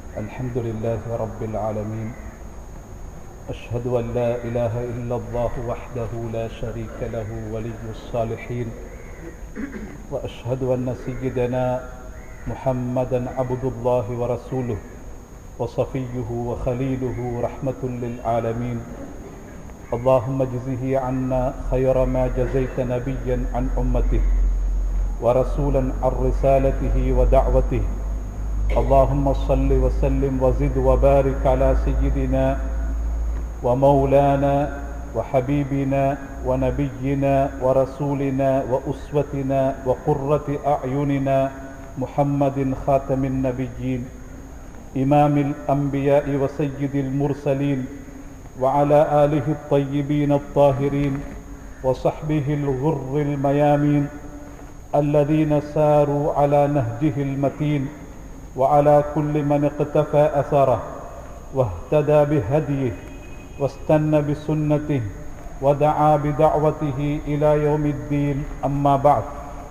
الحمد لله رب العالمين أشهد أن لا إله إلا الله وحده لا شريك له ولي الصالحين وأشهد أن سيدنا محمدا عبد الله ورسوله وصفيه وخليله رحمة للعالمين اللهم اجزه عنا خير ما جزيت نبيا عن أمته ورسولا عن رسالته ودعوته اللهم صل وسلم وزد وبارك على سيدنا ومولانا وحبيبنا ونبينا ورسولنا وأسوتنا وقرة أعيننا محمد خاتم النبيين إمام الأنبياء وسيد المرسلين وعلى آله الطيبين الطاهرين وصحبه الغر الميامين الذين ساروا على نهجه المتين وعلى كل من اقتفى أثره واهتدى بهديه واستنى بسنته ودعا بدعوته إلى يوم الدين أما بعد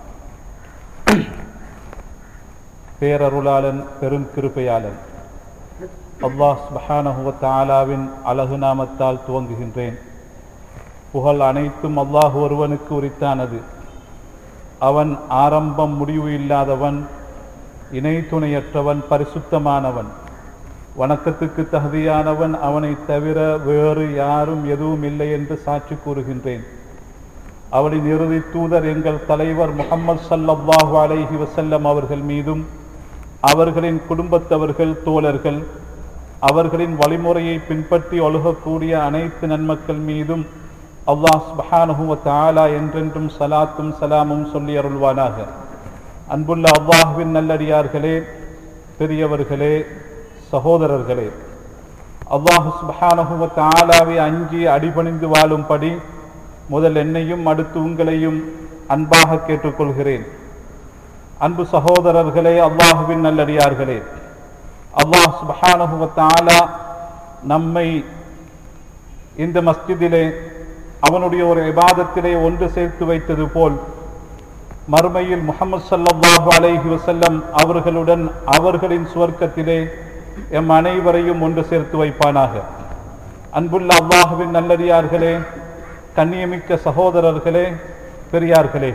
பேரருளாளன் பெரும் கிருபையாளன் அல்லாஹ் சுபஹானஹுவ தாலாவின் அழகு நாமத்தால் துவங்குகின்றேன் புகழ் அனைத்தும் அல்லாஹ் ஒருவனுக்கு உரித்தானது அவன் ஆரம்பம் முடிவு இல்லாதவன் இணை துணையற்றவன் பரிசுத்தமானவன் வணக்கத்துக்கு தகுதியானவன் அவனை தவிர வேறு யாரும் எதுவும் இல்லை என்று சாட்சி கூறுகின்றேன் அவனின் இறுதி தூதர் எங்கள் தலைவர் முகமது சல்லல்லாஹு அலைஹி வசல்லம் அவர்கள் மீதும் அவர்களின் குடும்பத்தவர்கள் தோழர்கள் அவர்களின் வழிமுறையை பின்பற்றி ஒழுகக்கூடிய அனைத்து நன்மக்கள் மீதும் அல்லாஹ் சுபஹானுவ தாலா என்றென்றும் சலாத்தும் சலாமும் சொல்லி அருள்வானாக அன்புள்ள அல்லாஹுவின் நல்லடியார்களே பெரியவர்களே சகோதரர்களே அல்லாஹு சுபஹானுவ தாலாவை அஞ்சி அடிபணிந்து வாழும்படி முதல் என்னையும் அடுத்து உங்களையும் அன்பாக கேட்டுக்கொள்கிறேன் அன்பு சகோதரர்களே அல்லாஹுவின் நல்லடியார்களே அல்லாஹ் சுபஹானுவ தாலா நம்மை இந்த மஸ்ஜிதிலே அவனுடைய ஒரு விவாதத்திலே ஒன்று சேர்த்து வைத்தது போல் மறுமையில் முகமது சல்லாஹூ அலைஹி வசல்லம் அவர்களுடன் அவர்களின் சுவர்க்கத்திலே எம் அனைவரையும் ஒன்று சேர்த்து வைப்பானாக அன்புள்ள அல்லாஹுவின் நல்லடியார்களே கண்ணியமிக்க சகோதரர்களே பெரியார்களே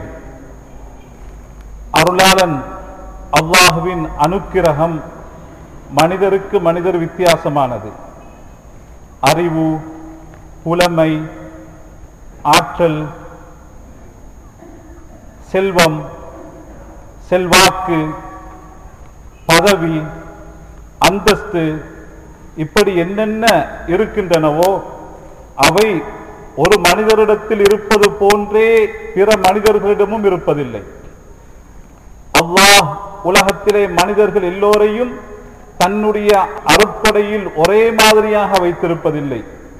அருளாளன் அல்லாஹுவின் அனுக்கிரகம் மனிதருக்கு மனிதர் வித்தியாசமானது அறிவு புலமை ஆற்றல் செல்வம் செல்வாக்கு பதவி அந்தஸ்து இப்படி என்னென்ன இருக்கின்றனவோ அவை ஒரு மனிதரிடத்தில் இருப்பது போன்றே பிற மனிதர்களிடமும் இருப்பதில்லை அல்லாஹ் உலகத்திலே மனிதர்கள் எல்லோரையும் தன்னுடைய அறுப்படையில் ஒரே மாதிரியாக வைத்திருப்பதில்லை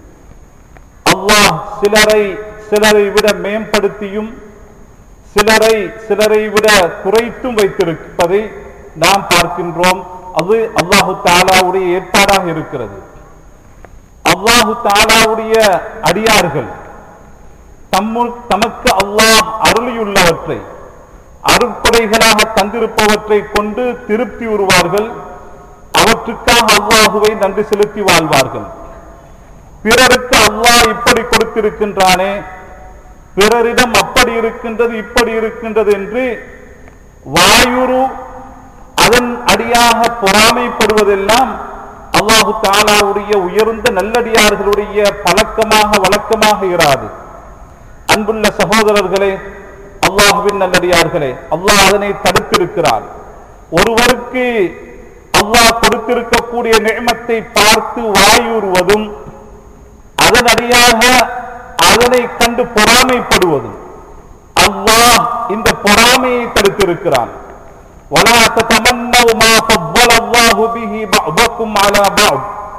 அல்லாஹ் சிலரை சிலரை விட மேம்படுத்தியும் சிலரை சிலரை விட குறைத்தும் வைத்திருப்பதை நாம் பார்க்கின்றோம் அது அல்லாஹு தாலாவுடைய ஏற்பாடாக இருக்கிறது அல்லாஹு தாலாவுடைய அடியார்கள் தம்மு தமக்கு அல்லாஹ் அருளியுள்ளவற்றை அருட்படைகளாக தந்திருப்பவற்றை கொண்டு திருப்தி உருவார்கள் அவற்றுக்காக அல்லாஹுவை நன்றி செலுத்தி வாழ்வார்கள் பிறருக்கு அல்லாஹ் இப்படி கொடுத்திருக்கின்றானே பிறரிடம் அப்படி இருக்கின்றது இப்படி இருக்கின்றது என்று வாயுரு அதன் அடியாக பொறாமைப்படுவதெல்லாம் அல்லாஹு தாலாவுடைய உயர்ந்த நல்லடியார்களுடைய பழக்கமாக வழக்கமாக இராது அன்புள்ள சகோதரர்களே அல்லாஹுவின் நல்லடியார்களே அல்லாஹ் அதனை தடுத்திருக்கிறார் ஒருவருக்கு அல்லாஹ் கொடுத்திருக்கக்கூடிய நியமத்தை பார்த்து வாயுறுவதும் அதனடியாக அதனை கண்டு பொறாமைப்படுவதும் அல்லாஹ் இந்த பொறாமையை தடுத்திருக்கிறான் ولا تتمنوا ما فضل الله به بعضكم على بعض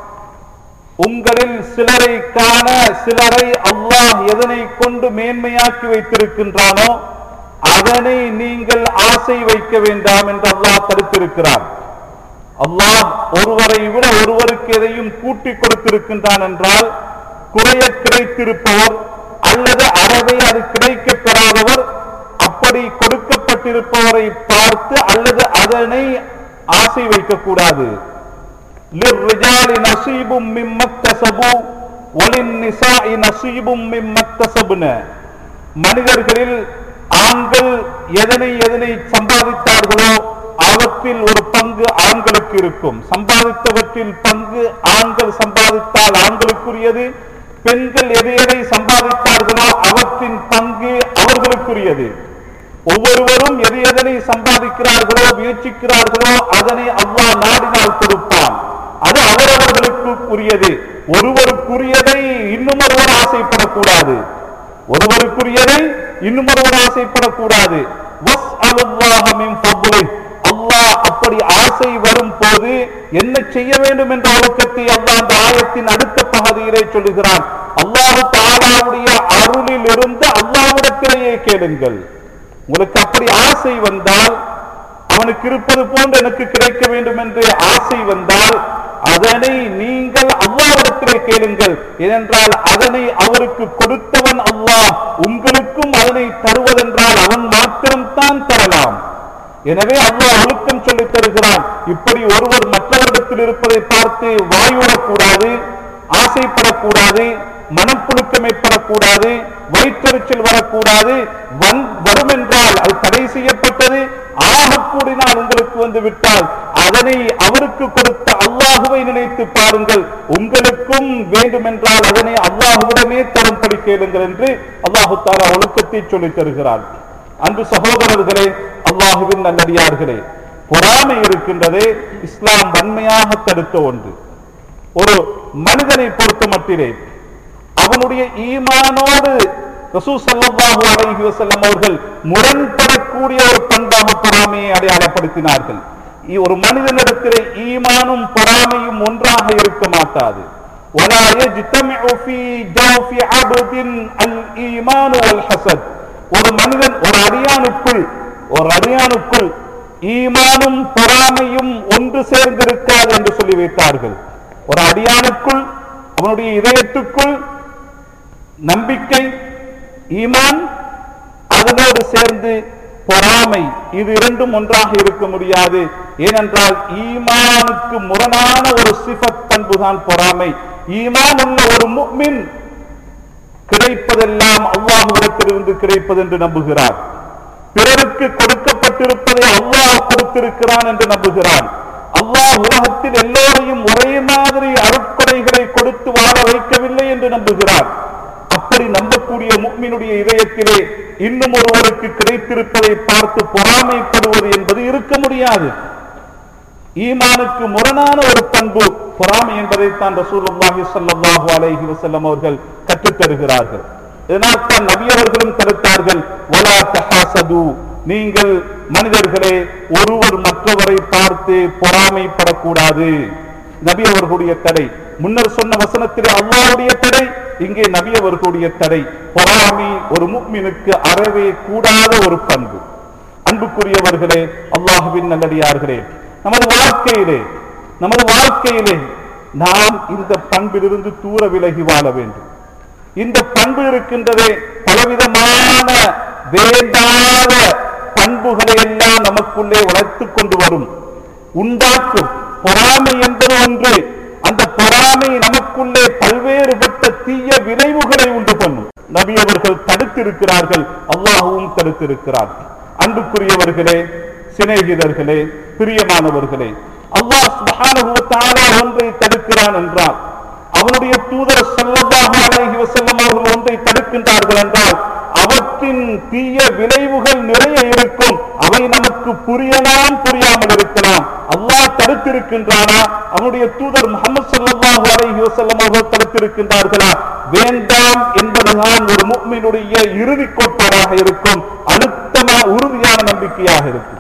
உங்களில் சிலரை காண சிலரை அல்லாஹ் எதனை கொண்டு மேன்மையாக்கி வைத்திருக்கின்றானோ அதனை நீங்கள் ஆசை வைக்க வேண்டாம் என்று அல்லாஹ் தடுத்திருக்கிறார் அல்லாஹ் ஒருவரை விட ஒருவருக்கு எதையும் கூட்டி கொடுத்திருக்கின்றான் என்றால் குறைய கிடைத்திருப்பவர் அல்லது அறவே அது கிடைக்க பெறாதவர் அப்படி கொடுக்கப்பட்டிருப்பவரை பார்த்து அல்லது அதனை ஆசை வைக்கக்கூடாது للرجال نصيب مما اكتسبوا وللنساء نصيب مما اكتسبن மனிதர்களில் ஆண்கள் எதனை எதனை சம்பாதித்தார்களோ அவற்றில் ஒரு பங்கு ஆண்களுக்கு இருக்கும் சம்பாதித்தவற்றில் பங்கு ஆண்கள் சம்பாதித்தால் ஆண்களுக்குரியது பெண்கள் எதை எதை சம்பாதித்தார்களோ அவற்றின் பங்கு அவர்களுக்குரியது ஒவ்வொருவரும் எது எதனை சம்பாதிக்கிறார்களோ முயற்சிக்கிறார்களோ அதனை அல்லாஹ் நாடினால் கொடுப்பான் அது அவரவர்களுக்கு உரியது ஒருவருக்குரியதை இன்னும் ஒருவர் ஆசைப்படக்கூடாது ஒருவருக்குரியதை இன்னும் ஒருவர் ஆசைப்படக்கூடாது வஸ்அலுல்லாஹ மின் ஃபض்லிஹ். அல்லாஹ் அப்படி ஆசை வரும் போது என்ன செய்ய வேண்டும் என்ற ஒழுக்கத்தை அல்லாஹ் அந்த ஆயத்தின் அடுத்த பகுதியிலே சொல்லுகிறான் அல்லாஹ் தாலாவுடைய அருளில் இருந்து அல்லாஹ்விடத்திலேயே கேளுங்கள் உங்களுக்கு அப்படி ஆசை வந்தால் அவனுக்கு இருப்பது போன்று எனக்கு கிடைக்க வேண்டும் என்று ஆசை வந்தால் அதனை நீங்கள் அல்லாவிடத்திலே கேளுங்கள் ஏனென்றால் அதனை அவருக்கு கொடுத்தவன் அல்லாஹ் உங்களுக்கும் அதனை தருவதென்றால் அவன் மாத்திரம்தான் தரலாம் எனவே அல்லாஹ் ஒழுக்கம் சொல்லித் தருகிறான் இப்படி ஒருவர் மற்றவரிடத்தில் இருப்பதை பார்த்து வாய்விடக்கூடாது ஆசைப்படக்கூடாது மனப்புழுக்கம் ஏற்படக்கூடாது வயிற்றெரிச்சல் வரக்கூடாது வந் வரும் என்றால் அது தடை செய்யப்பட்டது ஆக கூடினால் உங்களுக்கு வந்து விட்டால் அதனை அவருக்கு கொடுத்த அல்லாஹுவை நினைத்து பாருங்கள் உங்களுக்கும் வேண்டுமென்றால் அதனை அல்லாஹுவிடமே தரும்படி கேளுங்கள் என்று அல்லாஹு தாலா ஒழுக்கத்தை சொல்லித் தருகிறார் அன்பு சகோதரர்களே அல்லாஹுவின் நல்லடியார்களே பொறாமை இருக்கின்றதே இஸ்லாம் வன்மையாக தடுத்த ஒன்று ஒரு மனிதனை பொறுத்த மட்டிலே அவனுடைய ஈமானோடு ரசூல் ஸல்லல்லாஹு அலைஹி வஸல்லம் அவர்கள் முரண்படக்கூடிய ஒரு பண்பாக பொறாமையை அடையாளப்படுத்தினார்கள் இ- ஒரு மனிதனிடத்திலே ஈமானும் பொறாமையும் ஒன்றாக இருக்க மாட்டாது ولا يجتمع في جوف عبد الإيمان والحسد ஒரு மனிதன் ஒரு அடியானுக்குள் ஒரு அடியானுக்குள் ஈமானும் பொறாமையும் ஒன்று சேர்ந்திருக்காது என்று சொல்லி வைத்தார்கள் ஒரு அடியானுக்குள் அவனுடைய இதயத்துக்குள் நம்பிக்கை ஈமான் அதனோடு சேர்ந்து பொறாமை இது இரண்டும் ஒன்றாக இருக்க முடியாது ஏனென்றால் ஈமானுக்கு முரணான ஒரு சிஃபத் பண்புதான் பொறாமை ஈமான் உள்ள ஒரு முஃமின் கிடைப்பதெல்லாம் அல்லாஹுவிடத்திலிருந்து கிடைப்பது என்று நம்புகிறார் பிறருக்கு கொடுக்கப்பட்டிருப்பதை அல்லாஹ் கொடுத்திருக்கிறான் என்று நம்புகிறான் அல்லாஹ் உலகத்தில் எல்லோரையும் ஒரே மாதிரி அருட்கொடைகளை கொடுத்து வாழ வைக்கவில்லை என்று நம்புகிறார் அப்படி நம்பக்கூடிய முக்மினுடைய இதயத்திலே இன்னும் ஒருவருக்கு கிடைத்திருப்பதை பார்த்து பொறாமைப்படுவது என்பது இருக்க முடியாது ஈமானுக்கு முரணான ஒரு பண்பு பொறாமை என்பதைத்தான் ரசூலுல்லாஹி ஸல்லல்லாஹு அலைஹி வஸல்லம் அவர்கள் கற்றுத் தருகிறார்கள் இதனால் தான் நபி அவர்களும் தடுத்தார்கள் வலா தஹாசது நீங்கள் மனிதர்களே ஒருவர் மற்றவரை பார்த்து பொறாமைப்படக்கூடாது நபி அவர்களுடைய தடை முன்னர் சொன்ன வசனத்திலே அல்லாஹ்வுடைய தடை இங்கே நபி அவர்களுடைய தடை பொறாமை ஒரு முக்மினுக்கு அறவே கூடாத ஒரு பண்பு அன்புக்குரியவர்களே அல்லாஹுவின் நல்லடியார்களே நமது வாழ்க்கையிலே நமது வாழ்க்கையிலே நாம் இந்த பண்பிலிருந்து தூர விலகி வாழ வேண்டும் இந்த பண்பு இருக்கின்றதே பலவிதமான வேண்டாத பண்புகளை எல்லாம் நமக்குள்ளே வளர்த்துக் கொண்டு வரும் உண்டாக்கும் பொறாமை என்பது ஒன்று அந்த பொறாமை நமக்குள்ளே பல்வேறுபட்ட தீய விளைவுகளை உண்டு பண்ணும் நபி அவர்கள் தடுத்திருக்கிறார்கள் அல்லாஹ்வும் தடுத்திருக்கிறார் அன்புக்குரியவர்களே சிநேகிதர்களே பிரியமானவர்களே அல்லாஹ் சுப்ஹானஹு வ தஆலா ஒன்றை தடுக்கிறான் என்றால் அவனுடைய தூதர் ஸல்லல்லாஹு அலைஹி வஸல்லம் அவர்கள் ஒன்றை தடுக்கின்றார்கள் என்றால் அவற்றின் தீய விளைவுகள் நிறைய இருக்கும் அவை நமக்கு புரியலாம் புரியாமல் இருக்கலாம் அல்லாஹ் தடுத்திருக்கின்றானா அவனுடைய தூதர் முகமது ஸல்லல்லாஹு அலைஹி வஸல்லம் அவர்கள் தடுத்திருக்கின்றார்களா வேண்டாம் என்பதுதான் ஒரு முஃமினுடைய இறுதி கோட்பாடாக இருக்கும் அழுத்தமா உறுதியான நம்பிக்கையாக இருக்கும்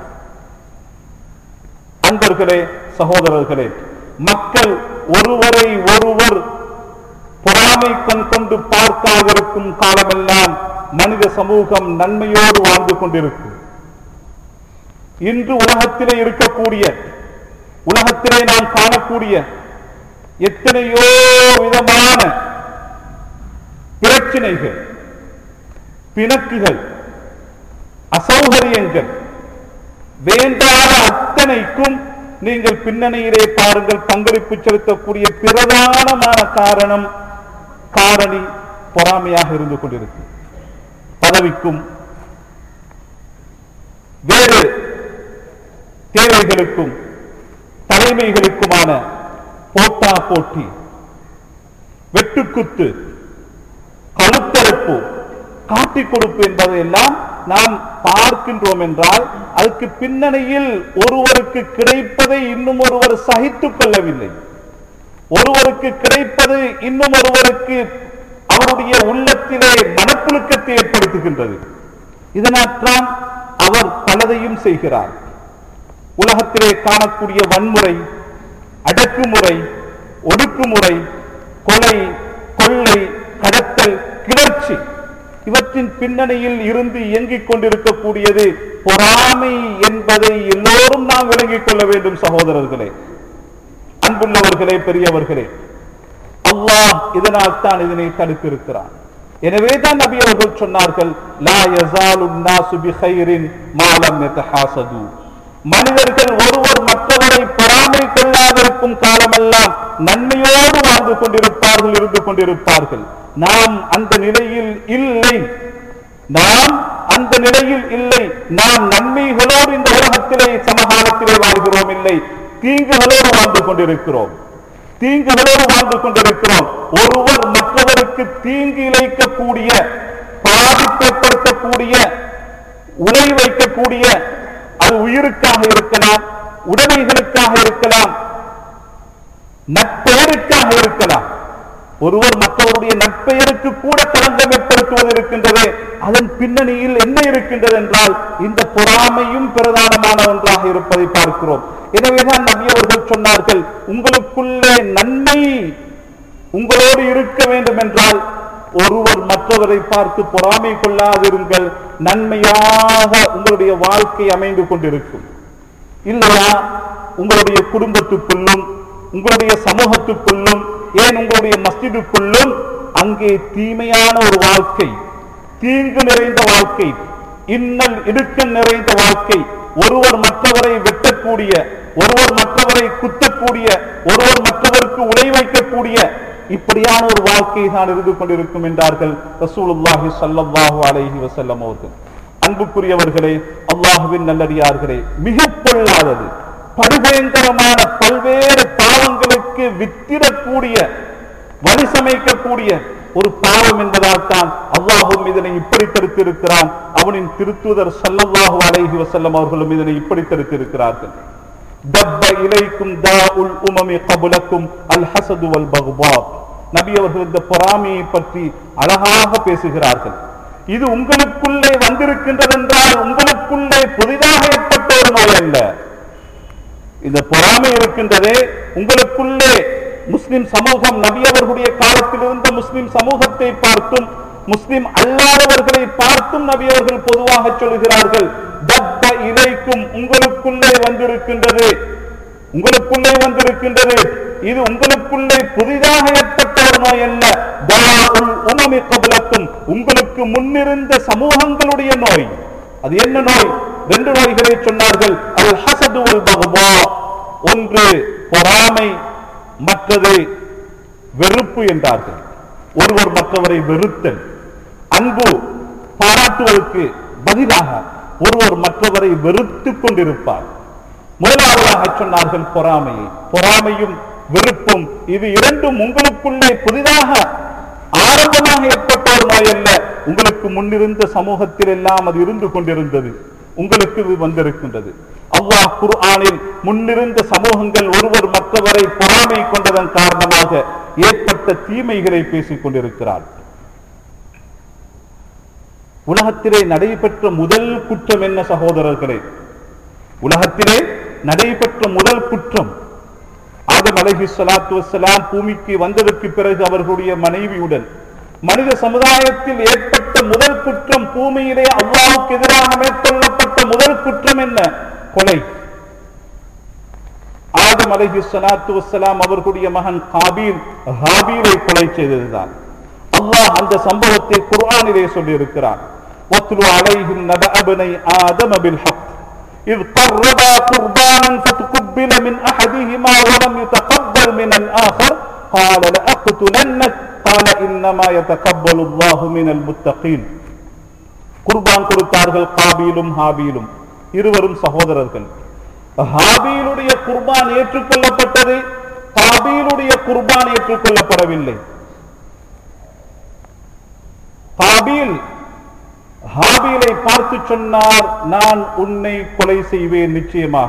அன்பர்களே சகோதரர்களே மக்கள் ஒருவரை ஒருவர் பொறாமை கண் கொண்டு பார்க்காதிருக்கும் காலமெல்லாம் மனித சமூகம் நன்மையோடு வாழ்ந்து கொண்டிருக்கும் இன்று உலகத்திலே இருக்கக்கூடிய உலகத்திலே நாம் காணக்கூடிய எத்தனையோ விதமான பிரச்சனைகள் பிணக்குகள் அசௌகரியங்கள் வேண்டாத அத்தனைக்கும் நீங்கள் பின்னணியிலே பாருங்கள் பங்களிப்பு செலுத்தக்கூடிய பிரதானமான காரணம் காரணி பொறாமையாக இருந்து கொண்டிருக்கு பதவிக்கும் வேறு தேவைகளுக்கும் தலைமைகளுக்குமான போட்டா போட்டி வெட்டுக்குத்து கழுத்தறுப்பு காட்டிக் கொடுப்பு என்பதையெல்லாம் நாம் பார்க்கின்றோம் என்றால் அதுக்கு பின்னணியில் ஒருவருக்கு கிடைப்பதை இன்னும் ஒருவர் சகித்துக் கொள்ளவில்லை ஒருவருக்கு கிடைப்பது இன்னும் ஒருவருக்கு அவருடைய உள்ளத்திலே மனப்புழுக்கத்தை ஏற்படுத்துகின்றது இதனால்தான் அவர் பலதையும் செய்கிறார் உலகத்திலே காணக்கூடிய வன்முறை அடக்குமுறை ஒடுக்குமுறை கொலை கொள்ளை கடத்தல் கிளர்ச்சி இவற்றின் பின்னணியில் இருந்து இயங்கிக் கொண்டிருக்கக்கூடியது பொறாமை என்பதை எல்லோரும் நாம் விளங்கிக் கொள்ள வேண்டும் சகோதரர்களே அன்புள்ளவர்களே பெரியவர்களே அல்லாஹ் இதனால் தான் இதனை தடுத்திருக்கிறான் எனவே தான் நபி அவர்கள் சொன்னார்கள் லா யஸாலு النَّاسُ بِخَيْرٍ مَا لَمْ يَتَحَاسَدُوا மனிதர்கள் ஒருவர் மற்றவரை பொறாமை கொள்ளாதிருக்கும் காலமெல்லாம் நன்மையோடு வாழ்ந்து கொண்டிருப்பார்கள் இருந்து கொண்டிருப்பார்கள் நாம் அந்த நிலையில் இல்லை நாம் அந்த நிலையில் இல்லை நாம் நன்மைகளோடு இந்த உலகத்திலே சமகாலத்திலே வாழ்கிறோம் இல்லை தீங்குகளோடு வாழ்ந்து கொண்டிருக்கிறோம் தீங்குகளோடு வாழ்ந்து கொண்டிருக்கிறோம் ஒருவர் மற்றவருக்கு தீங்கு இழைக்கக்கூடிய பாதிப்பேற்படுத்தக்கூடிய உலை வைக்கக்கூடிய அது உயிருக்காக இருக்கலாம் உடைமைகளுக்காக இருக்கலாம் நட்பெயருக்காக இருக்கலாம் ஒருவர் மற்றவருடைய நட்பெயருக்கு கூட களங்கம் ஏற்படுத்துவது இருக்கின்றது அதன் பின்னணியில் என்ன இருக்கின்றது என்றால் இந்த பொறாமையும் பிரதானமான ஒன்றாக இருப்பதை பார்க்கிறோம் எனவேதான் நபி அவர்கள் சொன்னார்கள் உங்களுக்குள்ளே நன்மை உங்களோடு இருக்க வேண்டும் என்றால் ஒருவர் மற்றவரை பார்த்து பொறாமை கொள்ளாதிருங்கள் நன்மையாக உங்களுடைய வாழ்க்கை அமைந்து கொண்டிருக்கும் இல்லையா உங்களுடைய குடும்பத்துக்குள்ளும் உங்களுடைய சமூகத்துக்குள்ளும் ஏன் உங்களுடைய மஸ்ஜிதுக்குள்ளும் அங்கே தீமையான ஒரு வாழ்க்கை தீங்கு நிறைந்த வாழ்க்கை இன்னல் இடுக்கல் நிறைந்த வாழ்க்கை ஒருவர் மற்றவரை வெட்டக்கூடிய ஒருவர் மற்றவரை குத்தக்கூடிய ஒருவர் மற்றவருக்கு உலை வைக்கக்கூடிய இப்படியான ஒரு வாழ்க்கை தான் இருந்து கொண்டிருக்கும் என்றார்கள் ரசூலுல்லாஹி ஸல்லல்லாஹு அலைஹி வஸல்லம் அவர்கள் அன்புக்குரியவர்களே அல்லாஹுவின் நல்லடியார்களே மிக பொல்லாதது படுபயங்கரமான பல்வேறு பாவங்களுக்கு வித்திடக்கூடிய வழி சமைக்கக்கூடிய ஒரு பாவம் என்பதால் தான் அல்லாஹும் இதனை இப்படி தடுத்திருக்கிறான் அவனின் திருத்துதர் ஸல்லல்லாஹு அலைஹி வஸல்லம் அவர்களும் இதனை இப்படி தடுத்திருக்கிறார்கள் தப்ப இலைக்கும் தாஉல் உமமி கபுலக்கும் அல் ஹசது வல் பகுபா நபி அவர்கள் இந்த பொறாமையை பற்றி அழகாக பேசுகிறார்கள் இது உங்களுக்குள்ளே வந்திருக்கின்றது என்றால் உங்களுக்குள்ளே புதிதாக ஏற்பட்ட ஒரு நோய் அல்ல இந்த பொறாமை இருக்கின்றதே உங்களுக்குள்ளே முஸ்லிம் சமூகம் நபி அவர்களுடைய காலத்தில் இருந்த முஸ்லிம் சமூகத்தை பார்த்தும் முஸ்லிம் அல்லாதவர்களை பார்த்தும் நபி அவர்கள் பொதுவாக சொல்கிறார்கள் தப்ப இலைக்கும் உங்களுக்குள்ளே வந்திருக்கின்றது உங்களுக்குள்ளே வந்திருக்கின்றது இது உங்களுக்குள்ளே புதிதாக ஏற்பட்ட ஒரு நோய் அல்ல தாஉல் உமமி கபலக்கும் உங்களுக்கு முன்னிருந்த சமூகங்களுடைய நோய் அது என்ன நோய் ரெண்டு நோய்களை சொன்னார்கள் அல் ஹசது வல் பக்வா ஒன்று பொறாமை மற்றது வெறுப்பு என்றார்கள் ஒருவர் மற்றவரை வெறுத்தல் அன்பு பாராட்டுவதற்கு பதிலாக ஒருவர் மற்றவரை வெறுத்துக் கொண்டிருப்பார் முதலாவதாக சொன்னார்கள் பொறாமையை பொறாமையும் வெறுப்பும் இது இரண்டும் உங்களுக்குள்ளே புதிதாக ஆரம்பமாக ஏற்பட்ட ஒரு நோய் அல்ல உங்களுக்கு முன்னிருந்த சமூகத்தில் எல்லாம் அது இருந்து கொண்டிருந்தது உங்களுக்கு இது வந்திருக்கின்றது அல்லாஹ் குர்ஆனில் முன்னிருந்த சமூகங்கள் ஒருவர் மற்றவரை பொறாமை கொண்டதன் காரணமாக ஏற்பட்ட தீமைகளை பேசிக் கொண்டிருக்கிறார் உலகத்திலே நடைபெற்ற முதல் குற்றம் என்ன சகோதரர்களே உலகத்திலே நடைபெற்ற முதல் குற்றம் ஆதம் அலைஹி ஸலாத்து வஸ்ஸலாம் பூமிக்கு வந்ததற்கு பிறகு அவர்களுடைய மனைவியுடன் மனித சமுதாயத்தில் ஏற்பட்ட முதல் குற்றம் பூமியிலே அல்லாஹ்வுக்கு எதிராக மேற்கொள்ளப்பட்ட முதல் குற்றம் என்ன கொலை ஆதம் அலைஹி ஸலாத்து வஸ்ஸலாம் அவர்களுடைய மகன் காபீல் ஹாபீலை கொலை செய்ததுதான் அல்லாஹ் அந்த சம்பவத்தை குர்ஆனிலே சொல்லி இருக்கிறான் வத்லு அலைஹிம் நபஅ பனை ஆதம பில் ஹக் إذ قربا قربانا فتقبل من أحدهما ولم يتقبل من الآخر قال لأقتلنك قال إنما يتقبل الله من المتقين குர்பான் கொடுத்தார்கள் காபீலும் ஹாபீலும் இருவரும் சகோதரர்கள் ஹாபீலுடைய குர்பான் ஏற்றுக்கொள்ளப்பட்டது காபீலுடைய குர்பான் ஏற்றுக்கொள்ளப்படவில்லை காபீல் ஹாபீலை பார்த்து சொன்னார் நான் உன்னை கொலை செய்வேன் நிச்சயமாக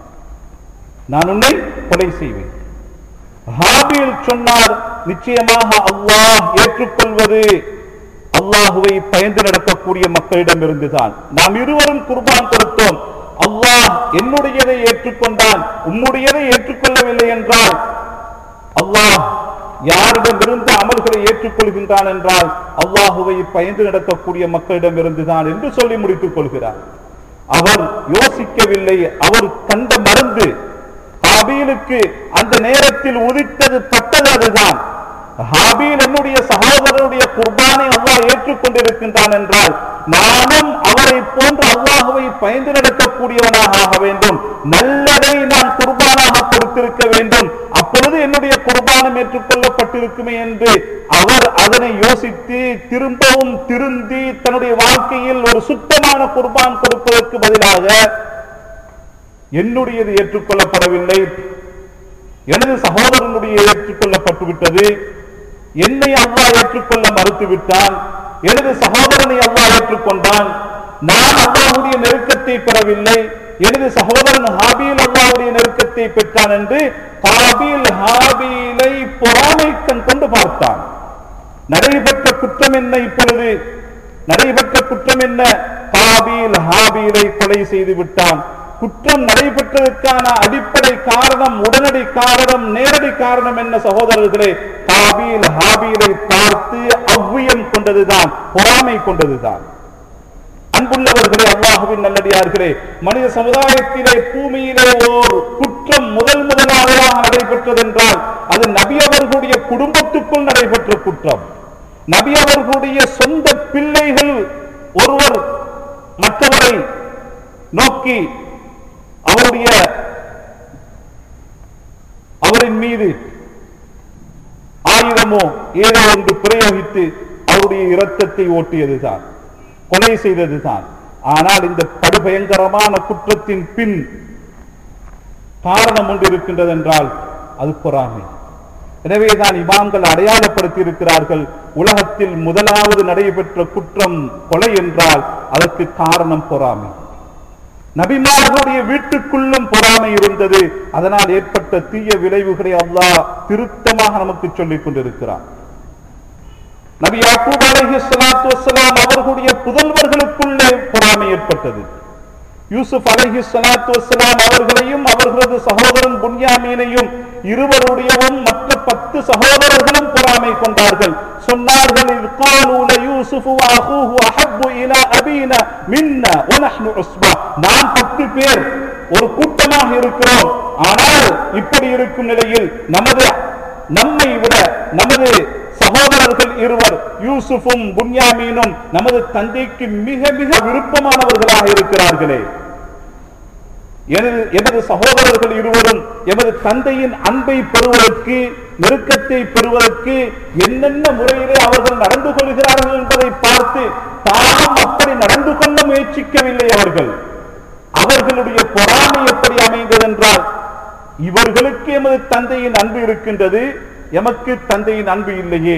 நான் உன்னை கொலை செய்வேன் ஹாபீல் சொன்னார் நிச்சயமாக அல்லாஹ் ஏற்றுக்கொள்வது அல்லாஹுவை பயந்து நடக்கக்கூடிய மக்களிடம் இருந்துதான் நாம் இருவரும் குர்பான் கொடுத்தோம் அல்லாஹ் என்னுடையதை ஏற்றுக்கொண்டான் உன்னுடையதை ஏற்றுக்கொள்ளவில்லை என்றால் அல்லாஹ் யாரிடம் இருந்து அமல்களை ஏற்றுக்கொள்கின்றான் என்றால் அல்லாஹுவை பயந்து நடக்கக்கூடிய மக்களிடம் இருந்துதான் என்று சொல்லி முடித்துக் கொள்கிறார் அவர் யோசிக்கவில்லை அவர் கண்ட மருந்து ஹாபீலுக்கு அந்த நேரத்தில் உதித்தது பட்டது அதுதான் ஹாபீல் என்னுடைய சகோதரருடைய குர்பானை அல்லாஹ் ஏற்றுக்கொண்டிருக்கின்றான் என்றால் நானும் அவரை போன்று அல்லாஹுவை பயந்து நடக்கக்கூடியவனாக ஆக வேண்டும் நல்லதை நான் குர்பானாக கொடுத்திருக்க வேண்டும் அப்பொழுது என்னுடைய குர்பானம் ஏற்றுக்கொள்ளப்பட்டிருக்குமே என்று அவர் அதனை யோசித்து திரும்பவும் திருந்தி தன்னுடைய வாழ்க்கையில் ஒரு சுத்தமான குர்பான் கொடுப்பதற்கு பதிலாக என்னுடையது ஏற்றுக்கொள்ளப்படவில்லை எனது சகோதரனுடைய ஏற்றுக்கொள்ளப்பட்டு விட்டது என்னை அல்லாஹ் ஏற்றுக்கொள்ள மறுத்து விட்டான் எனது சகோதரனை அல்லாஹ் ஏற்றுக்கொண்டான் நான் அல்லாஹ்வுடைய நெருக்கத்தை பெறவில்லை எனது சகோதரன் ஹாபீல் அல்லாஹ்வுடைய நெருக்கத்தை பெற்றான் என்று ஹாபீல் ஹாபீலை பொறாமை கண் கொண்டு பார்த்தான் நடைபெற்ற குற்றம் என்ன இப்பொழுது நடைபெற்ற குற்றம் என்ன ஹாபீல் ஹாபீலை கொலை செய்து விட்டான் குற்றம் நடைபெற்றதற்கான அடிப்படை காரணம் உடனடி காரணம் நேரடி காரணம் என்ன சகோதரர்களே ஹாபீல் ஹாபீலை பார்த்து அவ்வியம் கொண்டதுதான் பொறாமை கொண்டதுதான் அன்புள்ளவர்களே அல்லாஹுவின் நல்லடியார்களே மனித சமுதாயத்திலே பூமியிலே ஓர் குற்றம் முதல் முதலாக நடைபெற்றதென்றால் அது நபி அவர்களுடைய குடும்பத்துக்குள் நடைபெற்ற குற்றம் நபி அவர்களுடைய சொந்த பிள்ளைகள் ஒருவர் மற்றவரை நோக்கி அவருடைய அவரின் மீது ஆயுதமோ ஏதோ ஒன்று பிரயோகித்து அவருடைய இரத்தத்தை ஓட்டியதுதான் கொலை செய்ததுதான் ஆனால் இந்த படுபயங்கரமான குற்றத்தின் பின் காரணம் ஒன்று இருக்கின்றது என்றால் அது பொறாமை எனவேதான் இமாம்கள் அடையாளப்படுத்தி இருக்கிறார்கள் உலகத்தில் முதலாவது நடைபெற்ற குற்றம் கொலை என்றால் அதற்கு காரணம் பொறாமை நபிமார்களுடைய வீட்டுக்குள்ளும் பொறாமை இருந்தது அதனால் ஏற்பட்ட தீய விளைவுகளை அல்லாஹ் திருத்தமாக நமக்கு சொல்லிக் கொண்டிருக்கிறார் நபி யாக்கூப் அலைஹி ஸலாத்து வஸ்ஸலாம் அவர்களுடைய புதல்வர்களுக்குள்ளே பொறாமை ஏற்பட்டது யூசுப் அலைஹி ஸலாத்து வஸ்ஸலாம் அவர்களையும் அவர்களது சகோதரன் புன்யாமீனையும் இருவருடையவும் மற்ற பத்து சகோதரர்களும் பொறாமை கொண்டார்கள் சொன்னார்கள் இذ قالوا ليوسف واخوه احب الى ابينا منا ونحن عصبه நாம் பத்து பேர் ஒரு கூட்டமாக இருக்கிறோம் ஆனால் இப்படி இருக்கும் நிலையில் நமது நம்மை விட நமது சகோதரர்கள் இருவர் யூசுஃபும் புன்யாமீனும் நமது தந்தைக்கு மிக மிக விருப்பமானவர்களாக இருக்கிறார்களே எனது எனது சகோதரர்கள் இருவரும் எமது தந்தையின் அன்பை பெறுவதற்கு நெருக்கத்தை பெறுவதற்கு என்னென்ன முறையிலே அவர்கள் நடந்து கொள்கிறார்கள் என்பதை பார்த்து தானும் அப்படி நடந்து கொள்ள முயற்சிக்கவில்லை அவர்கள் அவர்களுடைய பொறாமை எப்படி அமைந்தது என்றால் இவர்களுக்கு எமது தந்தையின் அன்பு இருக்கின்றது எமக்கு தந்தையின் அன்பு இல்லையே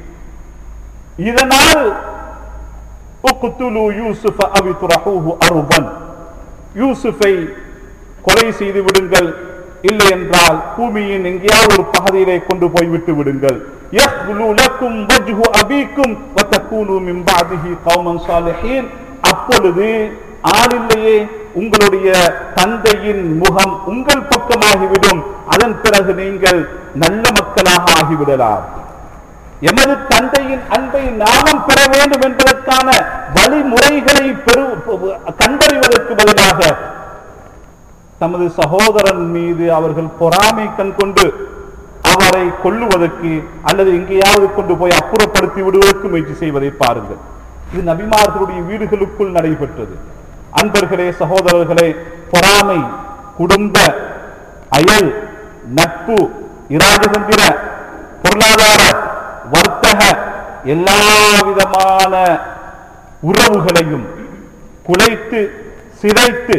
இதனால் உக்துலு யூசுஃப அவ் இத்ரஹூஹு அர்பன் யூசுஃபை கொலை செய்து விடுங்கள் இல்லை என்றால் பூமியின் எங்கேயாவது ஒரு பகுதியிலே கொண்டு போய் விட்டு விடுங்கள் யஹ்லு லக்கும் வஜ்ஹு அபீக்கும் வ தகூனு மின் பஅதிஹி கௌமன் சாலிஹீன் அப்பொழுது ஆளில்லையே உங்களுடைய தந்தையின் முகம் உங்கள் பக்கமாகிவிடும் அதன் பிறகு நீங்கள் நல்ல மக்களாக ஆகிவிடலாம் எமது தந்தையின் அன்பை நாமும் பெற வேண்டும் என்பதற்கான வழிமுறைகளை பெரு கண்டறிவதற்கு பதிலாக தமது சகோதரன் மீது அவர்கள் பொறாமை கண் கொண்டு அவரை கொல்லுவதற்கு அல்லது எங்கேயாவது கொண்டு போய் அப்புறப்படுத்தி விடுவதற்கு முயற்சி செய்வதை பாருங்கள் இது நபிமார்களுடைய வீடுகளுக்குள் நடைபெற்றது அன்பர்களே சகோதரர்களே பொறாமை குடும்ப அயல் நட்பு இராஜதந்திர பொருளாதார வர்த்தக எல்லா விதமான உறவுகளையும் குலைத்து சிதைத்து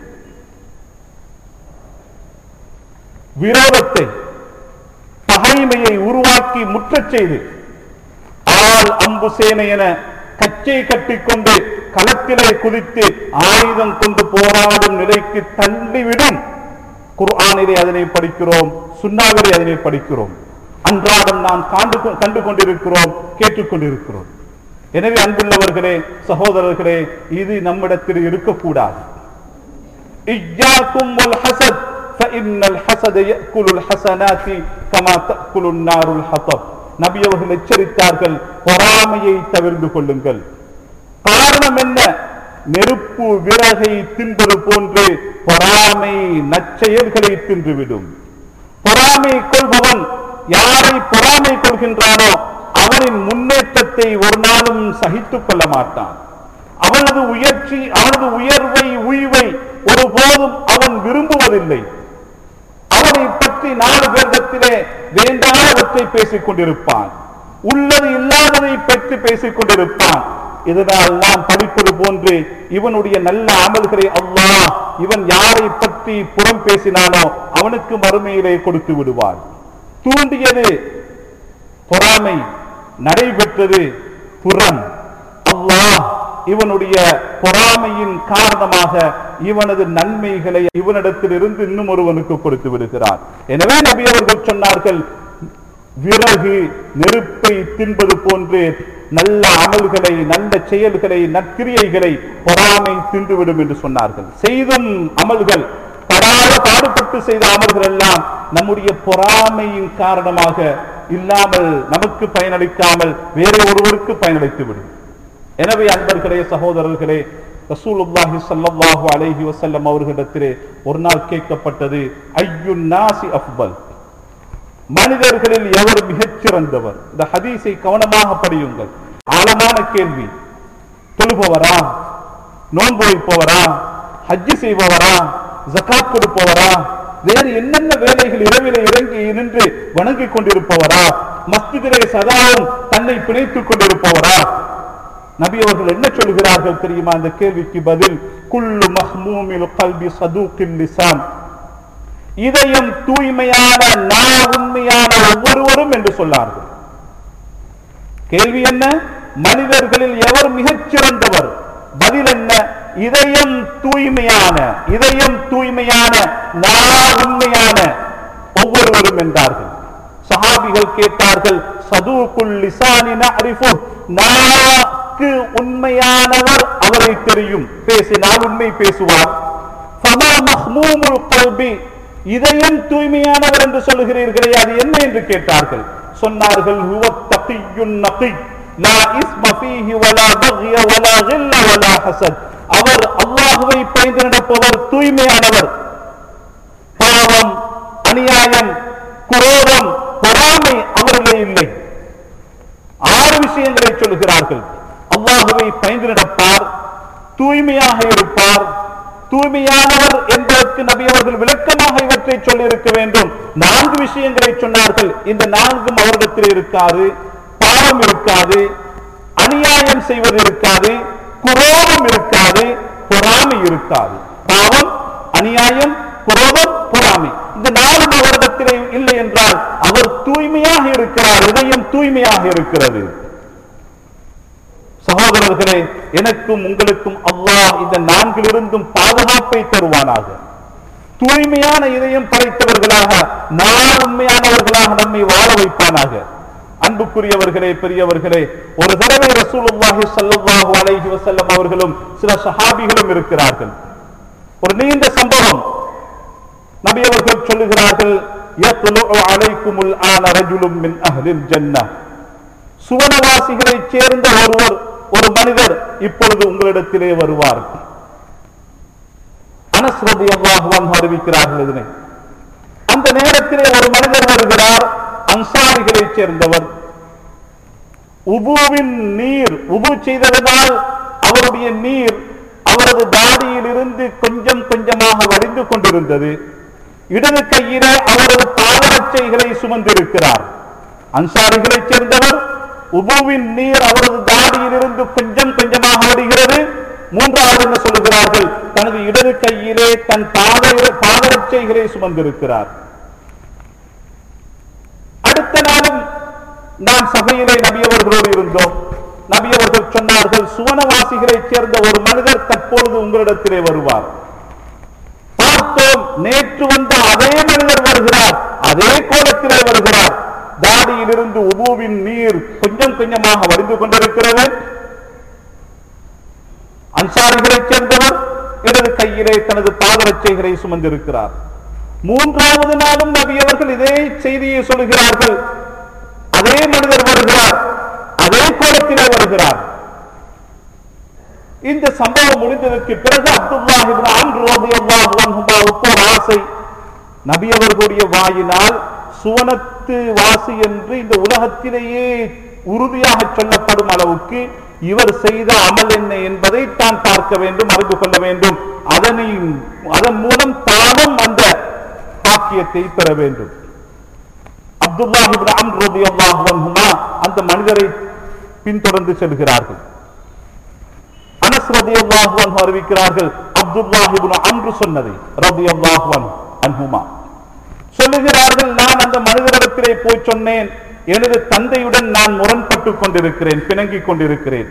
விரோதத்தை பகைமையை உருவாக்கி முற்றச் செய்து ஆள் அம்பு சேனை என கச்சை கட்டிக்கொண்டு களத்திலே குதித்து ஆயுதம் கொண்டு போராடும் நிலைக்கு தள்ளிவிடும் குர்ஆனிலே அதனை படிக்கிறோம் சுன்னாவிலே அதனை படிக்கிறோம் அன்றாடம் நாம் காண்டு கொ- கண்டு கொண்டிருக்கிறோம் கேட்டுக்கொண்டிருக்கிறோம் எனவே அன்புள்ளவர்களே சகோதரர்களே இது நம்மிடத்தில் இருக்கக்கூடாது إياكم والحسد فإن الحسد يأكل الحسنات كما تأكل النار الحطب நபி அவர்கள் எச்சரித்தார்கள் பொறாமையை தவிர்ந்து கொள்ளுங்கள் காரணம் என்ன நெருப்பு விறகை தின்பது போன்று பொறாமை நற்செயல்களை தின்றுவிடும் பொறாமை கொள்பவன் யாரை பொறாமை கொள்கின்றானோ அவனின் முன்னேற்றத்தை ஒரு நாளும் சகித்துக் கொள்ள மாட்டான் அவனது உயர்ச்சி அவனது உயர்வை உய்வை ஒருபோதும் அவன் விரும்புவதில்லை அவனை பற்றி நாலு பேரிடத்திலே வேண்டாதவற்றை பேசிக் கொண்டிருப்பான் உள்ளது இல்லாததை பற்றி பேசிக் கொண்டிருப்பான் இதனால் நாம் படிப்பது போன்று இவனுடைய நல்ல அமல்களை அல்லாஹ் இவன் யாரை பற்றி புறம் பேசினானோ அவனுக்கு மறுமையிலே கொடுத்து விடுவான் தூண்டியது பொறாமை நடைபெற்றது புறம் அல்லாஹ் இவனுடைய பொறாமையின் காரணமாக இவனது நன்மைகளை இவனிடத்தில் இருந்து இன்னும் ஒருவனுக்கு கொடுத்து விடுகிறார் எனவே நபி அவர்கள் சொன்னார்கள் விறகு நெருப்பை தின்பது போன்று நல்ல அமல்களை நல்ல செயல்களை நற்கிரியைகளை பொறாமை தின்றுவிடும் என்று சொன்னார்கள் செய்தும் அமல்கள் படாத பாடுபட்டு செய்த அமல்கள் எல்லாம் நம்முடைய பொறாமையின் காரணமாக இல்லாமல் நமக்கு பயனளிக்காமல் வேறு ஒருவருக்கு பயனளித்து விடும் எனவே அன்பர்களே சகோதரர்களே ரசூலுல்லாஹி ஸல்லல்லாஹு அலைஹி வஸல்லம் அவர்களிடத்திலே ஒரு நாள் கேட்கப்பட்டது ஐயுன் நாசி அஃபல் மனிதர்களில் எவர் மிகச் சிறந்தவர் இந்த ஹதீஸை கவனமாக படியுங்கள் ஆழமான கேள்வி தொழுபவரா நோன்பு வைப்பவரா ஹஜ்ஜி செய்பவரா ஜகாத் கொடுப்பவரா வேறு என்னென்ன வேலைகள் இரவிலே இறங்கி நின்று வணங்கிக் கொண்டிருப்பவரா மஸ்ஜிதிலே சதாவும் தன்னை பிணைத்துக் கொண்டிருப்பவரா நபி அவர்கள் என்ன சொல்கிறார்கள் தெரியுமா அந்த கேள்விக்கு பதில் குல்லு மஹ்மூமில் கல்வி சதூக்கில் லிசான் இதயம் தூய்மையான நா உண்மையான ஒவ்வொருவரும் என்று சொன்னார்கள் கேள்வி என்ன மனிதர்களில் எவர் மிகச் சிறந்தவர் பதில் என்ன இதயம் தூய்மையான இதயம் தூய்மையான நா உண்மையான ஒவ்வொருவரும் என்றார்கள் சஹாபிகள் கேட்டார்கள் சதூக்குல் லிசானி நஅரிஃபு நாக்கு உண்மையானவர் அவரை தெரியும் பேசினால் உண்மை பேசுவார் ஃபமா மஹ்மூமுல் கல்பி இதயம் தூய்மையானவர் என்று சொல்லுகிறீர்களே அது என்ன என்று கேட்டார்கள் சொன்னார்கள் ஹுவ தகியுன் நகி லா இஸ்ம ஃபீஹி வலா பக்ய வலா கில்ல வலா ஹசத் அவர் அல்லாஹ்வை பயந்து நடப்பவர் தூய்மையானவர் பாவம் அநியாயம் குரோதம் பொறாமை அவர்களே இல்லை ஆறு விஷயங்களை சொல்லுகிறார்கள் அல்லாஹுவை பயந்து நடப்பார் தூய்மையாக இருப்பார் தூய்மையானவர் என்பதற்கு நபி அவர்கள் விளக்கமாக இவற்றை சொல்லியிருக்க வேண்டும் நான்கு விஷயங்களை சொன்னார்கள் இந்த நான்கும் அவரிடத்தில் இருக்காது பாவம் இருக்காது அநியாயம் செய்வது இருக்காது குரோதம் இருக்காது பொறாமை இருக்காது பாவம் அநியாயம் குரோதம் பொறாமை இந்த நாலு அவரிடத்திலே இல்லை என்றால் அவர் தூய்மையாக இருக்கிறார் இதயம் தூய்மையாக இருக்கிறது சகோதரர்களே எனக்கும் உங்களுக்கும் அல்லாஹ் இந்த நான்கிலிருந்தும் பாதுகாப்பை தருவானாக தூய்மையான இதயம் படைத்தவர்களாக நான் உண்மையானவர்களாக நம்மை வாழ வைப்பானாக அன்புக்குரியவர்களே பெரியவர்களே ஒரு தடவை ரசூலுல்லாஹி ஸல்லல்லாஹு அலைஹி வஸல்லம் அவர்களும் சில சஹாபிகளும் இருக்கிறார்கள் ஒரு நீண்ட சம்பவம் நபி அவர்கள் சொல்லுகிறார்கள் யத்லுஉ அலைக்குமுல் ஆன ரஜுலும் மின் அஹ்லில் ஜன்னah சுவனவாசிகளைச் சேர்ந்த ஒருவர் ஒரு மனிதர் இப்பொழுது உங்களிடத்திலே வருவார் அனஸ் ரலியல்லாஹு அன்ஹு அறிவிக்கிறார்கள் இதனை அந்த நேரத்திலே ஒரு மனிதர் வருகிறார் அன்சாரிகளைச் சேர்ந்தவர் உபுவின் நீர் உபு செய்ததனால் அவருடைய நீர் அவரது தாடியிலிருந்து கொஞ்சம் கொஞ்சமாக வடிந்து கொண்டிருந்தது இடது கையிலே அவரது பாதரட்சைகளை சுமந்திருக்கிறார் அன்சாரிகளைச் சேர்ந்தவர் உபுவின் நீர் அவரது தாடியிலிருந்து கொஞ்சம் கொஞ்சமாக வருகிறது மூன்றாவது என்ன சொல்லுகிறார்கள் தனது இடது கையிலே தன் பாத பாதரட்சைகளை சுமந்திருக்கிறார் அடுத்த நாளும் நாம் சபையிலே நபியவர்களோடு இருந்தோம் நபியவர்கள் சொன்னார்கள் சுவனவாசிகளைச் சேர்ந்த ஒரு மனிதர் தற்பொழுது உங்களிடத்திலே வருவார் பார்த்தோம் நேற்று வந்த அதே மனிதர் வருகிறார் அதே கோலத்திலே வருகிறார் தாடியிலிருந்து உபுவின் நீர் கொஞ்சம் கொஞ்சமாக வடிந்து கொண்டிருக்கிறது அன்சாரிகளைச் சேர்ந்தவர் இடது கையிலே தனது பாதரட்சைகளை சுமந்திருக்கிறார் மூன்றாவது நாளும் நபி அவர்கள் இதே செய்தியை சொல்கிறார்கள் அதே மனிதர் வருகிறார் அதே கோலத்திலே வருகிறார் இந்த சம்பவம் முடிந்ததற்கு பிறகு அப்துல்லாஹிபின் அம்ர் ரலியல்லாஹு அன்ஹுமாவுக்கு ஒரு ஆசை நபி அவர்களுடைய வாயினால் சுவனத்து வாசி என்று இந்த உலகத்திலேயே உறுதியாக சொல்லப்படும் அளவுக்கு இவர் செய்த அமல் என்ன என்பதை தான் பார்க்க வேண்டும் அறிந்து கொள்ள வேண்டும் அதனை அதன் மூலம் தானும் அந்த பாக்கியத்தை பெற வேண்டும் அப்துல்லாஹிபின் அம்ர் ரலியல்லாஹு அன்ஹுமா அந்த மனிதரை பின்தொடர்ந்து செல்கிறார்கள் அனஸ் ரலியல்லாஹு அன்ஹு அறிவிக்கிறார்கள் அப்துல்லாஹ் இப்னு அம்ரு சொன்னதை ரலியல்லாஹு அன்ஹு அன்ஹுமா சொல்லுகிறார்கள் நான் அந்த மனிதரிடத்திலே போய் சொன்னேன் எனது தந்தையுடன் நான் முரண்பட்டு கொண்டிருக்கிறேன் பிணங்கிக் கொண்டிருக்கிறேன்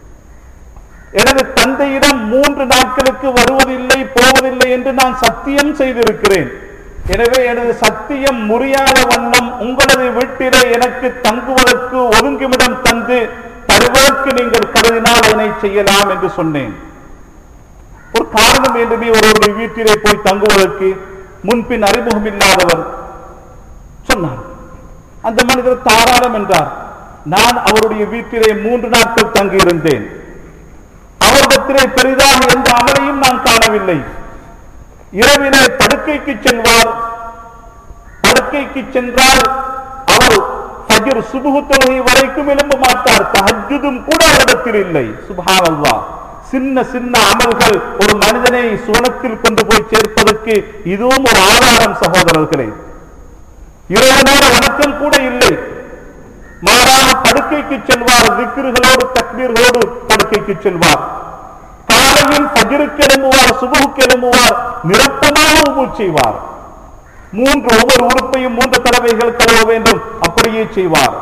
எனது தந்தையிடம் மூன்று நாட்களுக்கு வருவதில்லை போவதில்லை என்று நான் சத்தியம் செய்திருக்கிறேன் எனவே எனது சத்தியம் முறியாத வண்ணம் உங்களது வீட்டிலே எனக்கு தங்குவதற்கு ஒதுங்குமிடம் தந்து தருவதற்கு நீங்கள் கருதினால் அதனை செய்யலாம் என்று சொன்னேன் ஒரு காரணம் வேண்டுமே ஒருவருடைய வீட்டிலே போய் தங்குவதற்கு முன்பின் அறிமுகம் இல்லாதவர் சொன்னார் அந்த மனிதர் தாராளம் என்றார் நான் அவருடைய வீட்டிலே மூன்று நாட்கள் தங்கியிருந்தேன் அவரிடத்திலே பெரிதாக எந்த அமலையும் நான் காணவில்லை இரவிலே படுக்கைக்கு செல்வார் படுக்கைக்கு சென்றால் அவர் ஃபஜ்ர் சுபுஹ் தொழுகை வரைக்கும் எழும்ப மாட்டார் தஹஜ்ஜுதும் கூட அவரிடத்தில் இல்லை சுப்ஹானல்லாஹ் சின்ன சின்ன அமல்கள் ஒரு மனிதனை சுவனத்தில் கொண்டு போய் சேர்ப்பதற்கு இதுவும் ஒரு ஆதாரம் சகோதரர்களே இரவு நேர வணக்கம் கூட இல்லை மாறாக படுக்கைக்கு செல்வார் திக்ருகளோடு தக்பீர்களோடு படுக்கைக்கு செல்வார் காலையில் பஜிருக்கு எழும்புவார் சுபுக்கு எழும்புவார் நிரப்பமாக உபு செய்வார் மூன்று ஒவ்வொரு உறுப்பையும் மூன்று தடவைகள் கழுவ வேண்டும் அப்படியே செய்வார்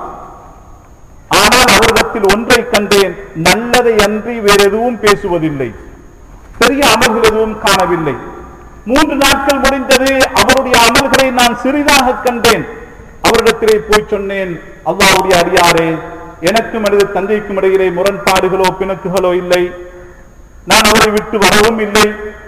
ஆனால் அவரிடத்தில் ஒன்றை கண்டேன் நல்லதை அன்றி வேற எதுவும் பேசுவதில்லை பெரிய அமல்கள் எதுவும் காணவில்லை மூன்று நாட்கள் முடிந்தது அவருடைய அமல்களை நான் சிறிதாக கண்டேன் அவரிடத்திலே போய் சொன்னேன் அல்லாவுடைய அடியாரே எனக்கும் எனது தந்தைக்கும் இடையிலே முரண்பாடுகளோ பிணக்குகளோ இல்லை நான் அவரை விட்டு வரவும் இல்லை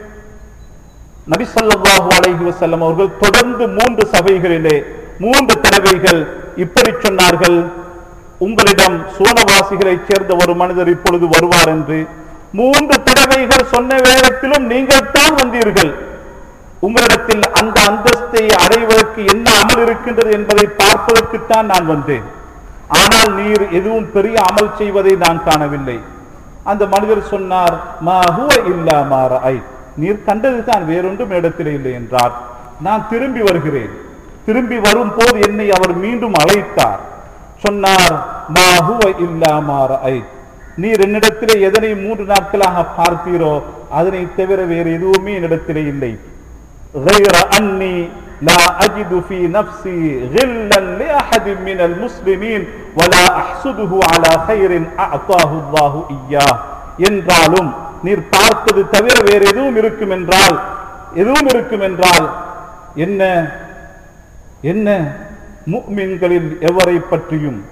நபி ஸல்லல்லாஹு அலைஹி வஸல்லம் அவர்கள் தொடர்ந்து மூன்று சபைகளிலே மூன்று தடவைகள் இப்படி சொன்னார்கள் உங்களிடம் சூனவாசிகளைச் சேர்ந்த ஒரு மனிதர் இப்பொழுது வருவார் என்று மூன்று தடவைகள் சொன்ன வேகத்திலும் நீங்கள் தான் வந்தீர்கள் உங்களிடத்தில் அந்த அந்தஸ்தை அடைவதற்கு என்ன அமல் இருக்கின்றது என்பதை பார்ப்பதற்குத்தான் நான் வந்தேன் ஆனால் நீர் எதுவும் பெரிய அமல் செய்வதை நான் காணவில்லை அந்த மனிதர் சொன்னார் மா ஹுவ இல்லா மா ரஅய்த்." நீர் கண்டது தான் வேறொன்றும் இடத்திலே இல்லை என்றார் நான் திரும்பி வருகிறேன் திரும்பி வரும் போது என்னை அவர் மீண்டும் அழைத்தார் சொன்னார் மா ஹுவ இல்லா மா ரஅய்த்." நீர் என்னிடத்திலே எதனை மூன்று நாட்களாக பார்த்தீரோ அதனை தவிர வேறு எதுவுமே என்னிடத்திலே இல்லை غير أني لا أجد في نفسي غلا لأحد من المسلمين ولا أحسده على خير أعطاه الله إياه என்றாலும் நீர் பார்த்தது தவிர வேறு எதுவும் இருக்கும் என்றால் எதுவும் இருக்கும் என்றால் என்ன என்ன முக்மின்களில் எவரை பற்றியும்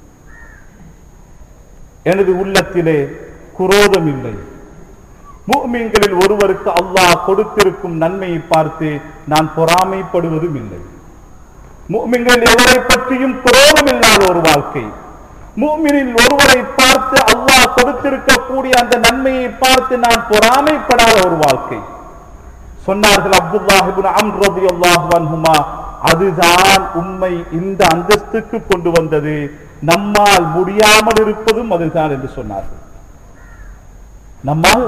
எனது உள்ளத்திலே குரோதம் இல்லை முஃமின்களில் ஒருவருக்கு அல்லாஹ் கொடுத்திருக்கும் நன்மையை பார்த்து நான் பொறாமைப்படுவதும் இல்லை முஃமின்களில் எவரை பற்றியும் குரோதம் இல்லாத ஒரு வாழ்க்கை முஃமினில் ஒருவரை பார்த்து அல்லாஹ் கொடுத்திருக்கக்கூடிய அந்த நன்மையை பார்த்து நான் பொறாமைப்படாத ஒரு வாழ்க்கை சொன்னார்கள் அப்துல்லாஹ் இப்னு அம்ர் ரலியல்லாஹு அன்ஹுமா அதுதான் உம்மை இந்த அந்தஸ்துக்கு கொண்டு வந்தது நம்மால் முடியாமல் இருப்பதும் அதுதான் என்று சொன்னார்கள் நம்மால்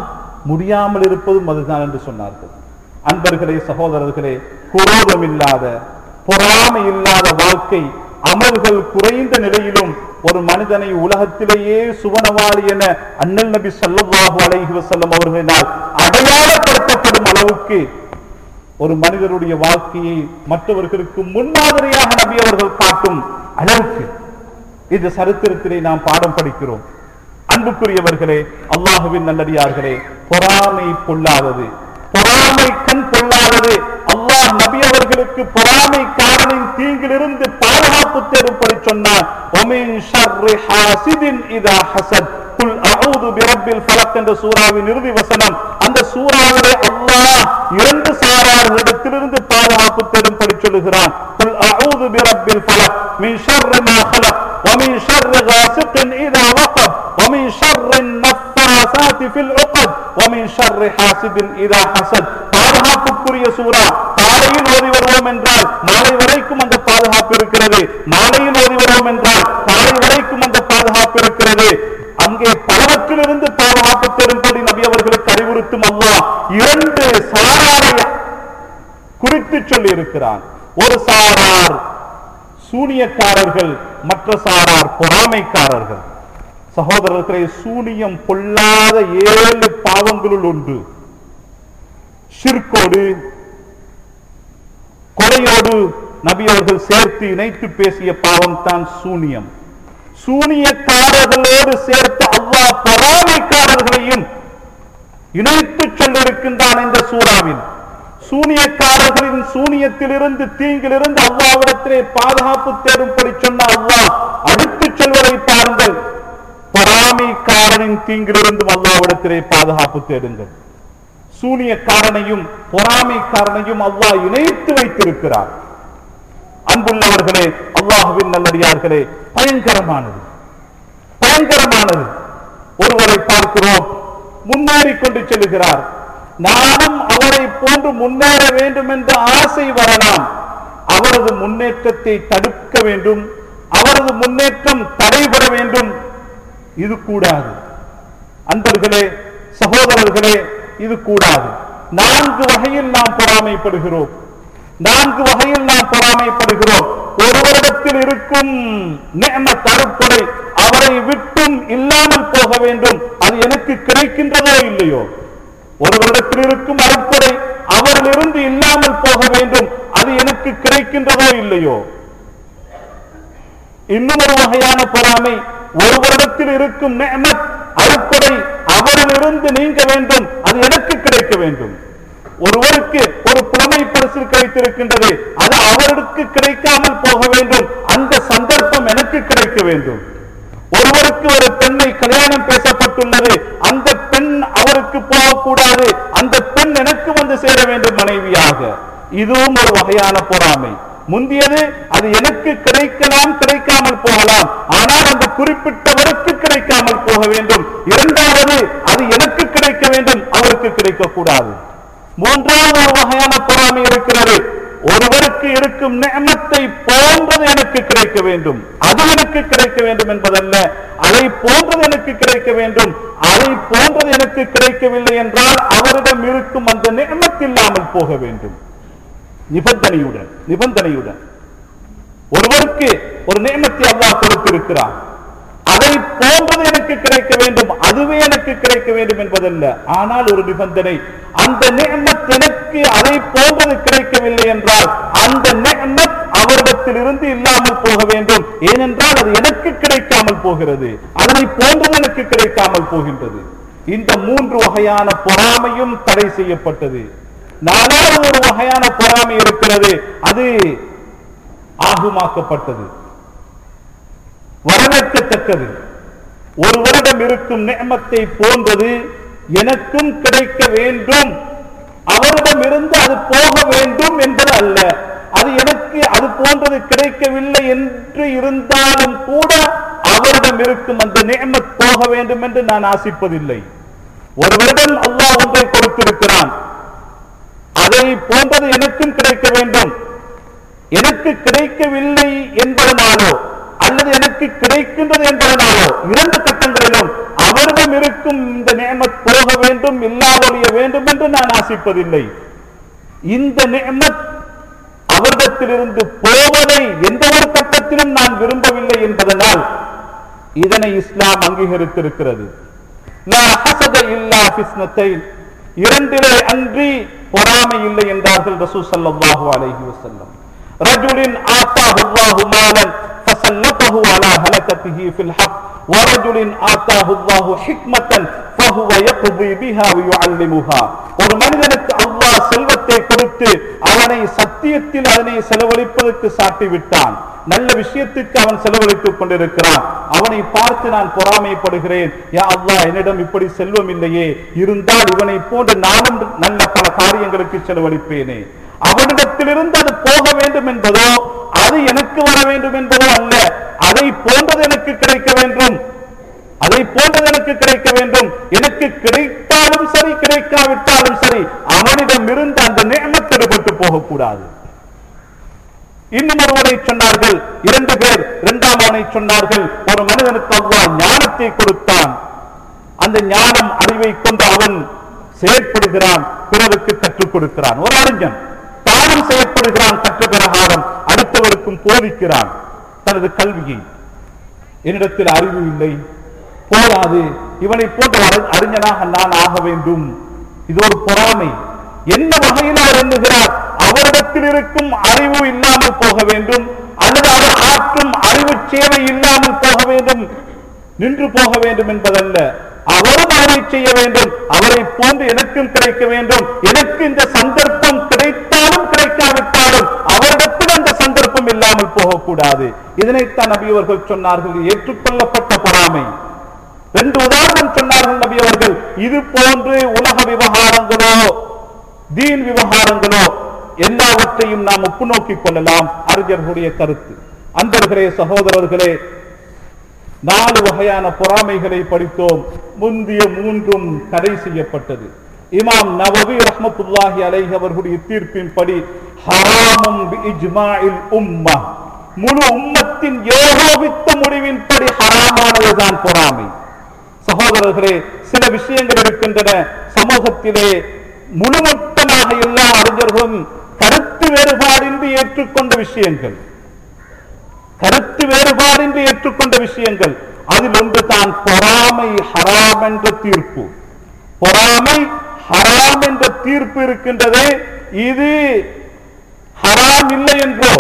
முடியாமல் இருப்பதும் அதுதான் என்று சொன்னார்கள் அன்பர்களே சகோதரர்களே குரோதம் இல்லாத பொறாமை இல்லாத வாழ்க்கை அமல்கள் குறைந்த நிலையிலும் ஒரு மனிதனை உலகத்திலேயே சுவனவாளி என அண்ணல் நபி ஸல்லல்லாஹு அலைஹி வஸல்லம் அவர்களினால் அடையாளப்படுத்தப்படும் அளவுக்கு ஒரு மனிதருடைய வாழ்க்கையை மற்றவர்களுக்கு முன்மாதிரியாக நபி அவர்கள் காட்டும் அளவுக்கு இந்த சரித்திரத்திலே நாம் பாடம் படிக்கிறோம் அன்புக்குரியவர்களே அல்லாஹுவின் நல்லடியார்களே பொறாமை பொல்லாதது பொறாமை கண் பொல்லாதது அல்லாஹ் நபி அவர்களுக்கு பொறாமை காரனின் தீங்கிலிருந்து பாதுகாப்பு தேடும்படி சொன்னார் ஒமின் ஷர்ரி ஹாசிதின் இதா ஹசத் குல் அஊது பிரப்பில் ஃபலக் என்ற சூறாவின் இறுதி வசனம் அந்த சூறாவிலே அல்லாஹ் இரண்டு சாரார்களிடத்திலிருந்து பாதுகாப்பு தேடும்படி சொல்லுகிறான் குல் அஊது பிரப்பில் ஃபலக் மின் ஷர்ரி மா خلق ومن شر غاسق إذا وقب ومن شر النفاثات في العقد ومن شر حاسد إذا حسد பாதுகாப்புக்குரிய சூறா காலையில் ஓதி வருவோம் என்றால் மாலை வரைக்கும் அந்த பாதுகாப்பு இருக்கிறது மாலையில் ஓதி வருவோம் என்றால் காலை வரைக்கும் அந்த பாதுகாப்பு இருக்கிறது அங்கே பலவற்றிலிருந்து பாதுகாப்பு பெறும்படி நபி அவர்களுக்கு அறிவுறுத்தும் அல்லாஹ் இரண்டு சாராரை குறித்து சொல்லி இருக்கிறான் ஒரு சாரார் சூனியக்காரர்கள் மற்ற சாரார் பொறாமைக்காரர்கள் சகோதரர்களே சூனியம் பொல்லாத ஏழு பாவங்களுள் ஒன்று ஷிர்கோடு கொலையோடு நபி அவர்கள் சேர்த்து இணைத்து பேசிய பாவம் தான் சூனியம் சூனியக்காரர்களோடு சேர்த்து அல்லாஹ் பொறாமைக்காரர்களையும் இணைத்து சொல்லிருக்கின்றான் இந்த சூறாவில் சூனியக்காரர்களின் சூனியத்திலிருந்து தீங்கிலிருந்து அல்லாவிடத்திலே பாதுகாப்பு தேடும்படி சொன்ன அல்லாஹ் அடுத்து சொல்வதை பாருங்கள் பொறாமைக்காரனின் தீங்கிலிருந்தும் அல்லாவிடத்திலே பாதுகாப்பு தேடுங்கள் சூனியக்காரனையும் பொறாமைக்காரனையும் அல்லாஹ் இணைத்து வைத்திருக்கிறார் அன்புள்ளவர்களே அல்லாஹுவின் நல்லடியார்களே பயங்கரமானது பயங்கரமானது ஒருவரை பார்க்கிறோம் முன்னேறி கொண்டு செல்கிறார் நானும் அவரை போன்று முன்னேற வேண்டும் என்ற ஆசை வரலாம் அவரது முன்னேற்றத்தை தடுக்க வேண்டும் அவரது முன்னேற்றம் தடைபட வேண்டும் இது கூடாது அன்பர்களே சகோதரர்களே இது கூடாது நான்கு வகையில் நாம் பொறாமைப்படுகிறோம் நான்கு வகையில் நாம் பொறாமைப்படுகிறோம் ஒருவரிடத்தில் இருக்கும் நேமத் அருட்கொடை அவரை விட்டும் இல்லாமல் போக வேண்டும் அது எனக்கு கிடைக்கின்றதோ இல்லையோ ஒருவரிடத்தில் இருக்கும் அருட்கொடை அவரிலிருந்து இல்லாமல் போக வேண்டும் அது எனக்கு கிடைக்கின்றதோ இல்லையோ இன்னும் ஒரு வகையான பொறாமை ஒருவரிடத்தில் இருக்கும் நேமத் அருட்கொடை அவரிலிருந்து நீங்க வேண்டும் அது எனக்கு கிடைக்க வேண்டும் ஒருவருக்கு ஒரு புலமை பரிசு கிடைத்திருக்கின்றது அது அவருக்கு கிடைக்காமல் போக வேண்டும் அந்த சந்தர்ப்பம் எனக்கு கிடைக்க வேண்டும் ஒருவருக்கு ஒரு பெண்ணை கல்யாணம் பேசப்பட்டுள்ளது அந்த பெண் அவருக்கு போகக்கூடாது அந்த பெண் எனக்கு வந்து சேர வேண்டும் மனைவியாக இதுவும் ஒரு வகையான பொறாமை முந்தியது அது எனக்கு கிடைக்கலாம் கிடைக்காமல் போகலாம் ஆனால் அந்த குறிப்பிட்டவருக்கு கிடைக்காமல் போக வேண்டும் இரண்டாவது அது எனக்கு கிடைக்க வேண்டும் அவருக்கு கிடைக்க கூடாது மூன்றாவது ஒரு வகையான பொறாமை இருக்கிறது ஒருவருக்கு இருக்கும் நேமத்தை போன்றது எனக்கு கிடைக்க வேண்டும் அது எனக்கு கிடைக்க வேண்டும் என்பதல்ல அதை போன்றது எனக்கு கிடைக்க வேண்டும் அதை போன்றது எனக்கு கிடைக்கவில்லை என்றால் அவரிடம் இருக்கும் அந்த நேமத் இல்லாமல் போக வேண்டும் நிபந்தனையுடன் நிபந்தனையுடன் ஒருவருக்கு ஒரு நியமத்தை அல்லாஹ் கொடுத்திருக்கிறார் அதை போன்றது எனக்கு கிடைக்க வேண்டும் அதுவே எனக்கு கிடைக்க வேண்டும் என்பதல்ல ஆனால் ஒரு நிபந்தனை அந்த நியமத் எனக்கு அதை போன்றது கிடைக்கவில்லை என்றால் அந்த நியமத் அவரிடத்தில் இருந்து இல்லாமல் போக வேண்டும் ஏனென்றால் அது எனக்கு கிடைக்காமல் போகிறது அதனை போன்றது எனக்கு கிடைக்காமல் போகின்றது இந்த மூன்று வகையான பொறாமையும் தடை செய்யப்பட்டது நாலாவது ஒரு வகையான பொறாமை இருக்கிறது அது ஆகுமாக்கப்பட்டது வரவேற்கத்தக்கது ஒருவரிடம் இருக்கும் நேமத்தை போன்றது எனக்கும் கிடைக்க வேண்டும் அவரிடம் இருந்து அது போக வேண்டும் என்பது அல்ல அது எனக்கு அது போன்றது கிடைக்கவில்லை என்று இருந்தாலும் கூட அவரிடம் இருக்கும் அந்த நேமத் போக வேண்டும் என்று நான் ஆசிப்பதில்லை ஒருவரிடம் அல்லாஹ் ஒன்றை கொடுத்திருக்கிறான் அதை போன்றது எனக்கும் கிடைக்க வேண்டும் எனக்கு கிடைக்கவில்லை என்பதனாலோ அல்லது எனக்கு கிடைக்கின்றது என்பதனாலோ இரண்டு கட்டங்களிலும் அவரிடம் இருக்கும் இந்த நேமத் போக வேண்டும் இல்லாதொழிய வேண்டும் என்று நான் ஆசிப்பதில்லை இந்த நேமத் அவரிடத்திலிருந்து போவதை எந்த ஒரு கட்டத்திலும் நான் விரும்பவில்லை என்பதனால் இதனை இஸ்லாம் அங்கீகரித்திருக்கிறது லா ஹஸத இல்லா ஃபிஸ்னத்தைன். இரண்டிலே அன்றி பொறாமை இல்லை என்றார்கள் ரசூல் ஸல்லல்லாஹு அலைஹி வஸல்லம் ரஜுலின் ஆத்தாஹு அல்லாஹு மாலன் ஃபஸல்லத்தஹு அலா ஹலகத்திஹி ஃபில் ஹக் ورجل آتاه الله حكمة فهو يقضي بها ويعلمها ஒரு மனிதனுக்கு அல்லாஹ் செல்வத்தை கொடுத்து அவனை சத்தியத்தில் அதனை செலவழிப்பதற்கு சாட்டி விட்டான் நல்ல விஷயத்துக்கு அவன் செலவழித்துக் கொண்டிருக்கிறான் அவனை பார்த்து நான் பொறாமைப்படுகிறேன் யா அல்லாஹ் என்னிடம் இப்படி செல்வம் இல்லையே இருந்தால் இவனை போன்று நானும் நல்ல பல காரியங்களுக்கு செலவழிப்பேனே அவனிடத்திலிருந்து அது போக வேண்டும் என்பதோ அது எனக்கு வர வேண்டும் என்பதோ அல்ல அதை போன்றது எனக்கு கிடைக்க வேண்டும் அதை போன்றது எனக்கு கிடைக்க வேண்டும் எனக்கு கிடைத்தாலும் சரி கிடைக்காவிட்டாலும் சரி அவனிடம் இருந்து அந்த நேமத் எடுபட்டு போகக்கூடாது இன்னும் ஒருவரை சொன்னார்கள் இரண்டு பேர் இரண்டாம் அவனை சொன்னார்கள் ஒரு மனிதனுக்கு அல்லாஹ் ஞானத்தை கொடுத்தான் அந்த ஞானம் அறிவை கொண்டு அவன் செயற்படுகிறான் பிறருக்கு கற்றுக் கொடுக்கிறான் ஒரு அறிஞன் தானும் செயற்படுகிறான் கற்ற பிரகாரம் அடுத்தவருக்கும் போதிக்கிறான் தனது கல்வியை என்னிடத்தில் அறிவு இல்லை போதாது இவனை போன்ற அறி- அறிஞனாக நான் ஆக வேண்டும் இது ஒரு பொறாமை என்ன வகையில் அவர் எண்ணுகிறார் அவரிடத்தில் இருக்கும் அறிவு இல்லாமல் போக வேண்டும் அல்லது அவர் ஆற்றும் அறிவு சேவை இல்லாமல் போக வேண்டும் நின்று போக வேண்டும் என்பதல்ல அவரும் அவரை செய்ய வேண்டும் அவரை போன்று எனக்கும் கிடைக்க வேண்டும் எனக்கு இந்த சந்தர்ப்பம் கிடைத்தாலும் கிடைக்காவிட்டாலும் அவரிடத்தில் அந்த சந்தர்ப்பம் இல்லாமல் போகக்கூடாது இதனைத்தான் நபி அவர்கள் சொன்னார்கள் ஏற்றுக்கொள்ளப்பட்ட பொறாமை ரெண்டு உதாரணம் சொன்னார்கள் நபி அவர்கள் இது போன்று உலக விவகாரங்களோ தீன் விவகாரங்களோ எல்லாவற்றையும் நாம் ஒப்பு நோக்கிக் கொள்ளலாம் அறிஞர்களுடைய கருத்து அன்பர்களே சகோதரர்களே நாலு வகையான பொறாமைகளை படித்தோம் முந்திய மூன்றும் தடை செய்யப்பட்டது இமாம் நவவி ரஹ்மத்துல்லாஹி அலைஹி அவர்களுடைய தீர்ப்பின்படி ஹராமும் இஜ்மாஇல் உம்மா முழு உம்மத்தின் யோகோபித்த முடிவின்படி ஹராமானதுதான் பொறாமை சகோதரர்களே சில விஷயங்கள் இருக்கின்றன சமூகத்திலே முழுமொத்தமாக எல்லா அறிஞர்களும் கருத்து வேறுபாடின்றி ஏற்றுக்கொண்ட விஷயங்கள் கருத்து வேறுபாடின்றி ஏற்றுக்கொண்ட விஷயங்கள் அதில் ஒன்று தான் பொறாமை ஹராம் என்ற தீர்ப்பு பொறாமை ஹராம் என்ற தீர்ப்பு இருக்கின்றதே இது ஹராம் இல்லை என்றோ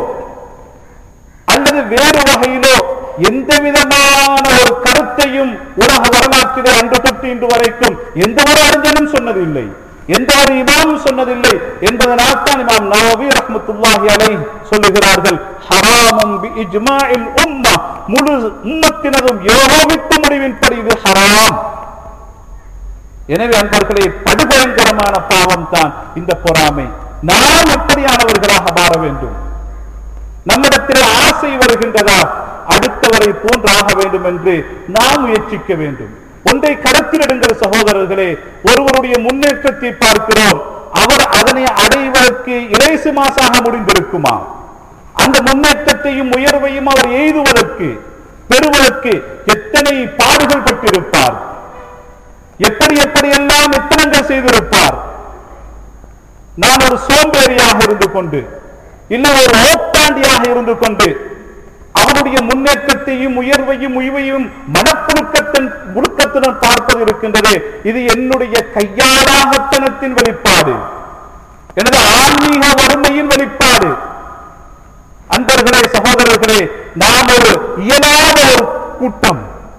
அல்லது வேறு வகையிலோ எந்த விதமான ஒரு கருத்தையும் உலக வரலாற்றிலே அன்று தொட்டு இன்று வரைக்கும் எந்த ஒரு அறிஞனும் சொன்னதில்லை எந்த ஒரு இமாமும் சொன்னதில்லை என்பதனால் தான் இமாம் நவவி ரஹ்மத்துல்லாஹி அலை சொல்லுகிறார்கள் ஹராமம் பி இஜ்மாஇல் உம்மா முழு உம்மத்தினதும் யோகோவித்த முடிவின்படி இது ஹராம் எனவே அன்பர்களே படுபயங்கரமான பாவம் தான் இந்த பொறாமை நாம் எப்படியானவர்களாக மாற வேண்டும் நம்மிடத்தில் ஆசை வருகின்றதா அடுத்தவரை போன்றாக வேண்டும் என்று நாம் முயற்சிக்க வேண்டும் ஒன்றை கருத்திலிடுங்கள் சகோதரர்களே ஒருவருடைய முன்னேற்றத்தை பார்க்கிறோம் அவர் அதனை அடைவதற்கு இலேசு மாசாக முடிந்திருக்குமா அந்த முன்னேற்றத்தையும் உயர்வையும் அவர் எய்துவதற்கு பெறுவதற்கு எத்தனை பாடுகள் பட்டிருப்பார் எப்படி எப்படி எல்லாம் எத்தனங்கள் செய்திருப்பார் நான் ஒரு சோம்பேறியாக இருந்து கொண்டு இல்லை ஒரு ஓட்டாண்டியாக இருந்து கொண்டு அவனுடைய முன்னேற்றத்தையும் உயர்வையும் உய்வையும் மனப்புழுக்கத்தின் முழுக்கத்துடன் பார்ப்பது இருக்கின்றது இது என்னுடைய கையாளாகத்தனத்தின் வெளிப்பாடு எனது ஆன்மீக வறுமையின் வெளிப்பாடு அன்பர்களே சகோதரர்களே நாம் ஒரு இயலாத ஒரு கூட்டம்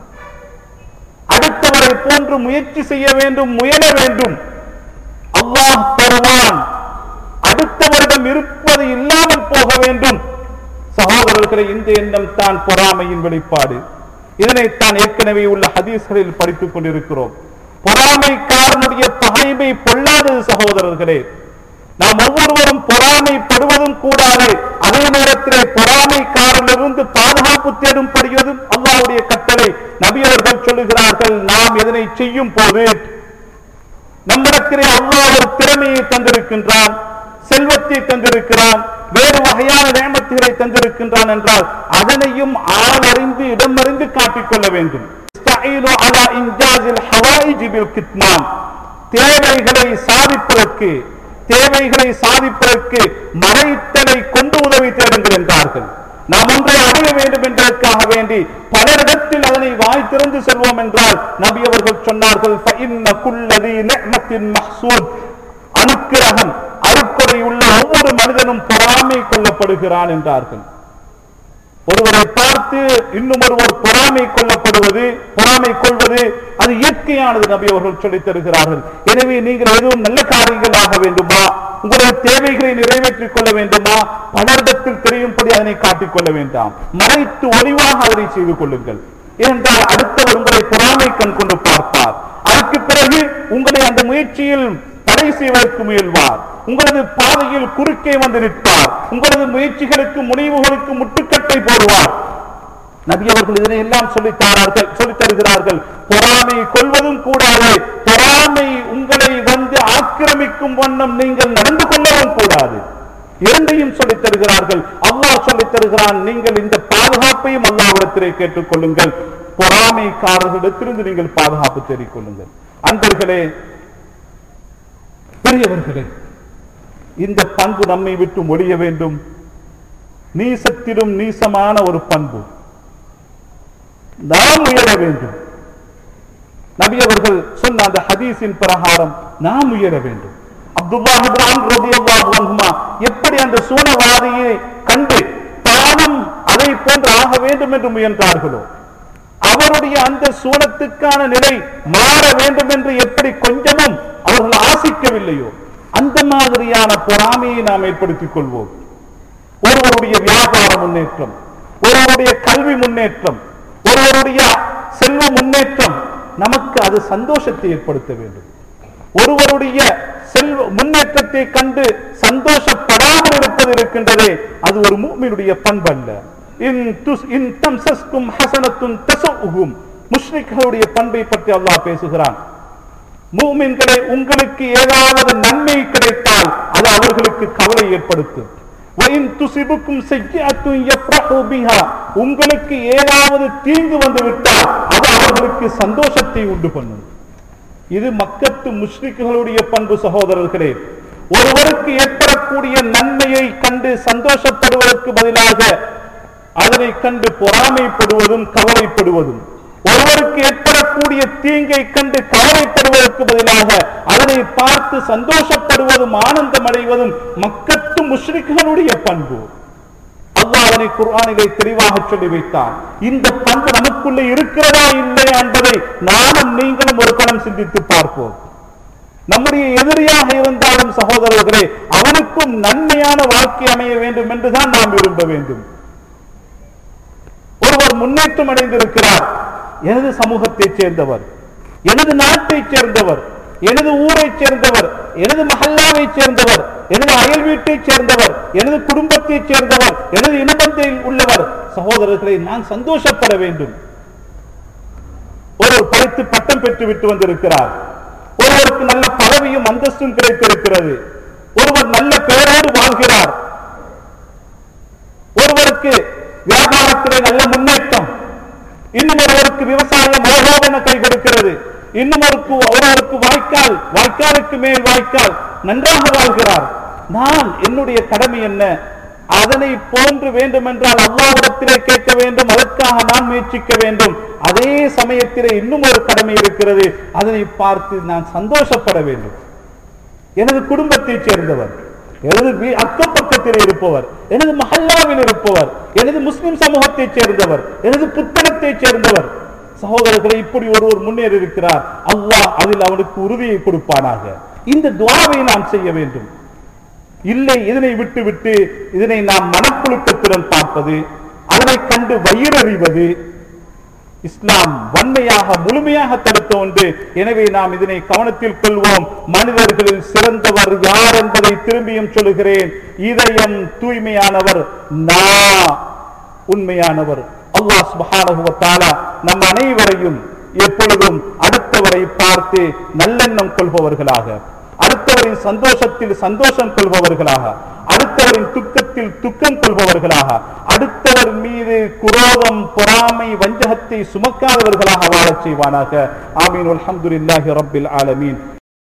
அடுத்தவரை போன்று முயற்சி செய்ய வேண்டும் முயல வேண்டும் அல்லாஹ் தருவான் அடுத்தவரிடம் இருப்பது இல்லாமல் போக வேண்டும் சகோதரர்களே இந்த எண்ணம் தான் பொறாமையின் வெளிப்பாடு இதனைத்தான் ஏற்கனவே உள்ள ஹதீஸ்களில் படித்துக் கொண்டிருக்கிறோம் பொறாமைக்காரனுடைய பகைமை பொல்லாதது சகோதரர்களே நாம் ஒவ்வொருவரும் பொறாமைப்படுவதும் கூடாது அதே நேரத்திலே பொறாமைக்காரனிலிருந்து பாதுகாப்பு தேடும் படிவதும் அல்லாஹ்வுடைய கட்டளை நபி அவர்கள் சொல்லுகிறார்கள் நாம் எதனை செய்யும் போது நம்மிடத்திலே அல்லாஹ் ஒரு திறமையை தந்திருக்கின்றான் செல்வத்தை தந்திருக்கிறான் வேறு வகையான நேமத்துகளை தந்திருக்கின்றான் என்றால் அதனையும் ஆளறிந்து இடமறிந்து காட்டிக்கொள்ள வேண்டும் يستعين على إنجاز الحوائج بالكتمان தேவைகளை சாதிப்பதற்கு தேவைகளை சாதிப்பதற்கு மறைத்தலை கொண்டு உதவி தேடுங்கள் என்றார்கள் நாம் ஒன்றை அடைய வேண்டும் என்பதற்காக வேண்டி பலரிடத்தில் அதனை வாய் திறந்து செல்வோம் என்றால் நபி அவர்கள் சொன்னார்கள் فَإِنَّ كُلَّ ذِي نِعْمَةٍ مَحْسُودٍ அனுக்கிரகம் அருக்கொடை உள்ள ஒவ்வொரு மனிதனும் பொறாமை கொள்ளப்படுகிறான் என்றார்கள் ஒருவரை பார்த்து இன்னும் ஒருவர் பொறாமை கொள்ளப்படுவது பொறாமை கொள்வது அது இயற்கையானது நபி அவர்கள் சொல்லித் தருகிறார்கள் எனவே நீங்கள் எதுவும் நல்ல காரியங்கள் ஆக வேண்டுமா உங்களுடைய தேவைகளை நிறைவேற்றிக் கொள்ள வேண்டுமா பலரிடத்தில் தெரியும்படி அதனை காட்டிக் கொள்ள வேண்டாம் மறைத்து ஒளிவாக அதனை செய்து கொள்ளுங்கள் ஏனென்றால் அடுத்தவர் உங்களை பொறாமை கண் கொண்டு பார்ப்பார் அதற்கு பிறகு உங்களை அந்த முயற்சியில் தடை செய்வதற்கு முயல்வார் உங்களது பாதையில் குறுக்கே வந்து நிற்பார் உங்களது முயற்சிகளுக்கு முனைவுகளுக்கு முட்டுக்கட்டை போடுவார் நபி அவர்கள் இதனை எல்லாம் சொல்லித் தாரார்கள் சொல்லித் தருகிறார்கள் பொறாமை கொள்வதும் கூடாது பொறாமை உங்களை வந்து ஆக்கிரமிக்கும் வண்ணம் நீங்கள் நடந்து கொள்ளவும் கூடாது இரண்டையும் சொல்லித் தருகிறார்கள் அல்லாஹ் சொல்லித் தருகிறான் நீங்கள் இந்த பாதுகாப்பையும் அல்லாஹ்விடத்திலே கேட்டுக் கொள்ளுங்கள் பொறாமைக்காரர்களிடத்திலிருந்து நீங்கள் பாதுகாப்பு தேடிக் கொள்ளுங்கள் அன்பர்களே பெரியவர்களே இந்த பண்பு நம்மை விட்டு ஒழிய வேண்டும் நீசத்திலும் நீசமான ஒரு பண்பு நாம் உயர வேண்டும் நபி அவர்கள் சொன்ன அந்த ஹதீஸின் பிரகாரம் நாம் உயர வேண்டும் அப்துல்லாஹ் இப்ராஹிம் ரலியல்லாஹு அன்ஹுமா எப்படி அந்த சூனவாதியை கண்டு தானும் அதை போன்று ஆக வேண்டும் என்று முயன்றார்களோ அவருடைய அந்த சூனத்துக்கான நிலை மாற வேண்டும் என்று எப்படி கொஞ்சமும் அவர்கள் ஆசிக்கவில்லையோ அந்த மாதிரியான பொறாமையை நாம் ஏற்படுத்திக் கொள்வோம் ஒருவருடைய வியாபார முன்னேற்றம் ஒருவருடைய கல்வி முன்னேற்றம் ஒருவருடைய செல்வ முன்னேற்றம் நமக்கு அது சந்தோஷத்தை ஏற்படுத்த வேண்டும் ஒருவருடைய செல்வ முன்னேற்றத்தை கண்டு சந்தோஷப்படாமல் இருப்பது இருக்கின்றதே அது ஒரு மூமினுடைய பண்பல்ல இன் துஸ் இன் தம்சஸ்கும் ஹசனத்துன் தசவுகும் முஸ்லிம்களுடைய பண்பை பற்றி அல்லாஹ் பேசுகிறான் மூமின்களே உங்களுக்கு ஏதாவது நன்மை கிடைத்தால் அது அவர்களுக்கு கவலை ஏற்படுத்தும் وَإِن تُصِبْكُمْ سَيِّئَةٌ يَفْرَحُوا بِهَا உங்களுக்கு ஏதாவது தீங்கு வந்து விட்டால் அது அவர்களுக்கு சந்தோஷத்தை உண்டு பண்ணும் இது மக்கத்து முஸ்லிக்குகளுடைய பண்பு சகோதரர்களே ஒருவருக்கு ஏற்படக்கூடிய நன்மையை கண்டு சந்தோஷப்படுவதற்கு பதிலாக அதனை கண்டு பொறாமைப்படுவதும் கவலைப்படுவதும் ஒருவருக்கு ஏற்படக்கூடிய தீங்கை கண்டு கவலைப்படுவதற்கு பதிலாக அதனை பார்த்து சந்தோஷப்படுவதும் ஆனந்தம் அடைவதும் மக்கத்து முஸ்லிம்களுடைய பண்பு அல்லாஹ் அதனை குர்ஆனிலே தெளிவாக சொல்லி வைத்தார் இந்த பண்பு நமக்குள்ளே இருக்கிறதா இல்லையா என்பதை நானும் நீங்களும் ஒரு கணம் சிந்தித்து பார்ப்போம் நம்முடைய எதிரியாக இருந்தாலும் சகோதரர்களே அவனுக்கும் நன்மையான வாழ்க்கை அமைய வேண்டும் என்றுதான் நாம் விரும்ப வேண்டும் ஒருவர் முன்னேற்றம் அடைந்திருக்கிறார் எனது சமூகத்தைச் சேர்ந்தவர் எனது நாட்டைச் சேர்ந்தவர் எனது ஊரைச் சேர்ந்தவர் எனது மஹல்லாவைச் சேர்ந்தவர் எனது அயல் வீட்டைச் சேர்ந்தவர் எனது குடும்பத்தைச் சேர்ந்தவர் எனது இனபந்தையில் உள்ளவர் சகோதரர்களை நான் சந்தோஷப்பட வேண்டும் ஒருவர் படித்து பட்டம் பெற்று விட்டு வந்திருக்கிறார் ஒருவருக்கு நல்ல பதவியும் அந்தஸ்தும் கிடைத்திருக்கிறது ஒருவர் நல்ல பெயரோடு வாழ்கிறார் ஒருவருக்கு வியாபாரத்திலே நல்ல முன்னேற்றம் இன்னும் ஒருவருக்கு விவசாயம் அழகோவென கை கொடுக்கிறது இன்னும் ஒருக்கு ஒருவருக்கு வாய்க்கால் வாய்க்காலுக்கு மேல் வாய்க்கால் நன்றாக வாழ்கிறார் நான் என்னுடைய கடமை என்ன அதனை போன்று வேண்டும் என்றால் அல்லாவிடத்திலே கேட்க வேண்டும் அதற்காக நான் முயற்சிக்க வேண்டும் அதே சமயத்திலே இன்னும் ஒரு கடமை இருக்கிறது அதனை பார்த்து நான் சந்தோஷப்பட வேண்டும் எனது குடும்பத்தைச் சேர்ந்தவர் எனது வீ- அக்கம் பக்கத்தில் இருப்பவர் எனது மஹல்லாவில் இருப்பவர் எனது முஸ்லிம் சமூகத்தைச் சேர்ந்தவர் எனது புத்தகத்தைச் சேர்ந்தவர் சகோதரர்களை இப்படி ஒருவர் முன்னேறி இருக்கிறார் அல்லாஹ் அதில் அவனுக்கு உறுதியை கொடுப்பானாக இந்த துவாவை நாம் செய்ய வேண்டும் இல்லை இதனை விட்டு விட்டு இதனை நாம் மனப்புழுக்கத்துடன் பார்ப்பது அதனை கண்டு வயிறறிவது இஸ்லாம் வன்மையாக முழுமையாக தடுத்த ஒன்று எனவே நாம் இதனை கவனத்தில் கொள்வோம் மனிதர்களில் சிறந்தவர் யார் என்பதை திரும்பியும் சொல்லுகிறேன் இதயம் தூய்மையானவர் நா உண்மையானவர் அல்லாஹ் சுப்ஹானஹு வ தஆலா நம் அனைவரையும் எப்பொழுதும் அடுத்தவரை பார்த்து நல்லெண்ணம் கொள்பவர்களாக அடுத்தவரின் சந்தோஷத்தில் சந்தோஷம் கொள்பவர்களாக அடுத்த அடுத்தவரின் துக்கத்தில் துக்கம் கொள்பவர்களாக அடுத்தவர் மீது குரோதம் பொறாமை வஞ்சகத்தை சுமக்காதவர்களாக வாழச் செய்வானாக ஆமீன் அல்ஹம்துலில்லாஹி ரப்பில் ஆலமீன்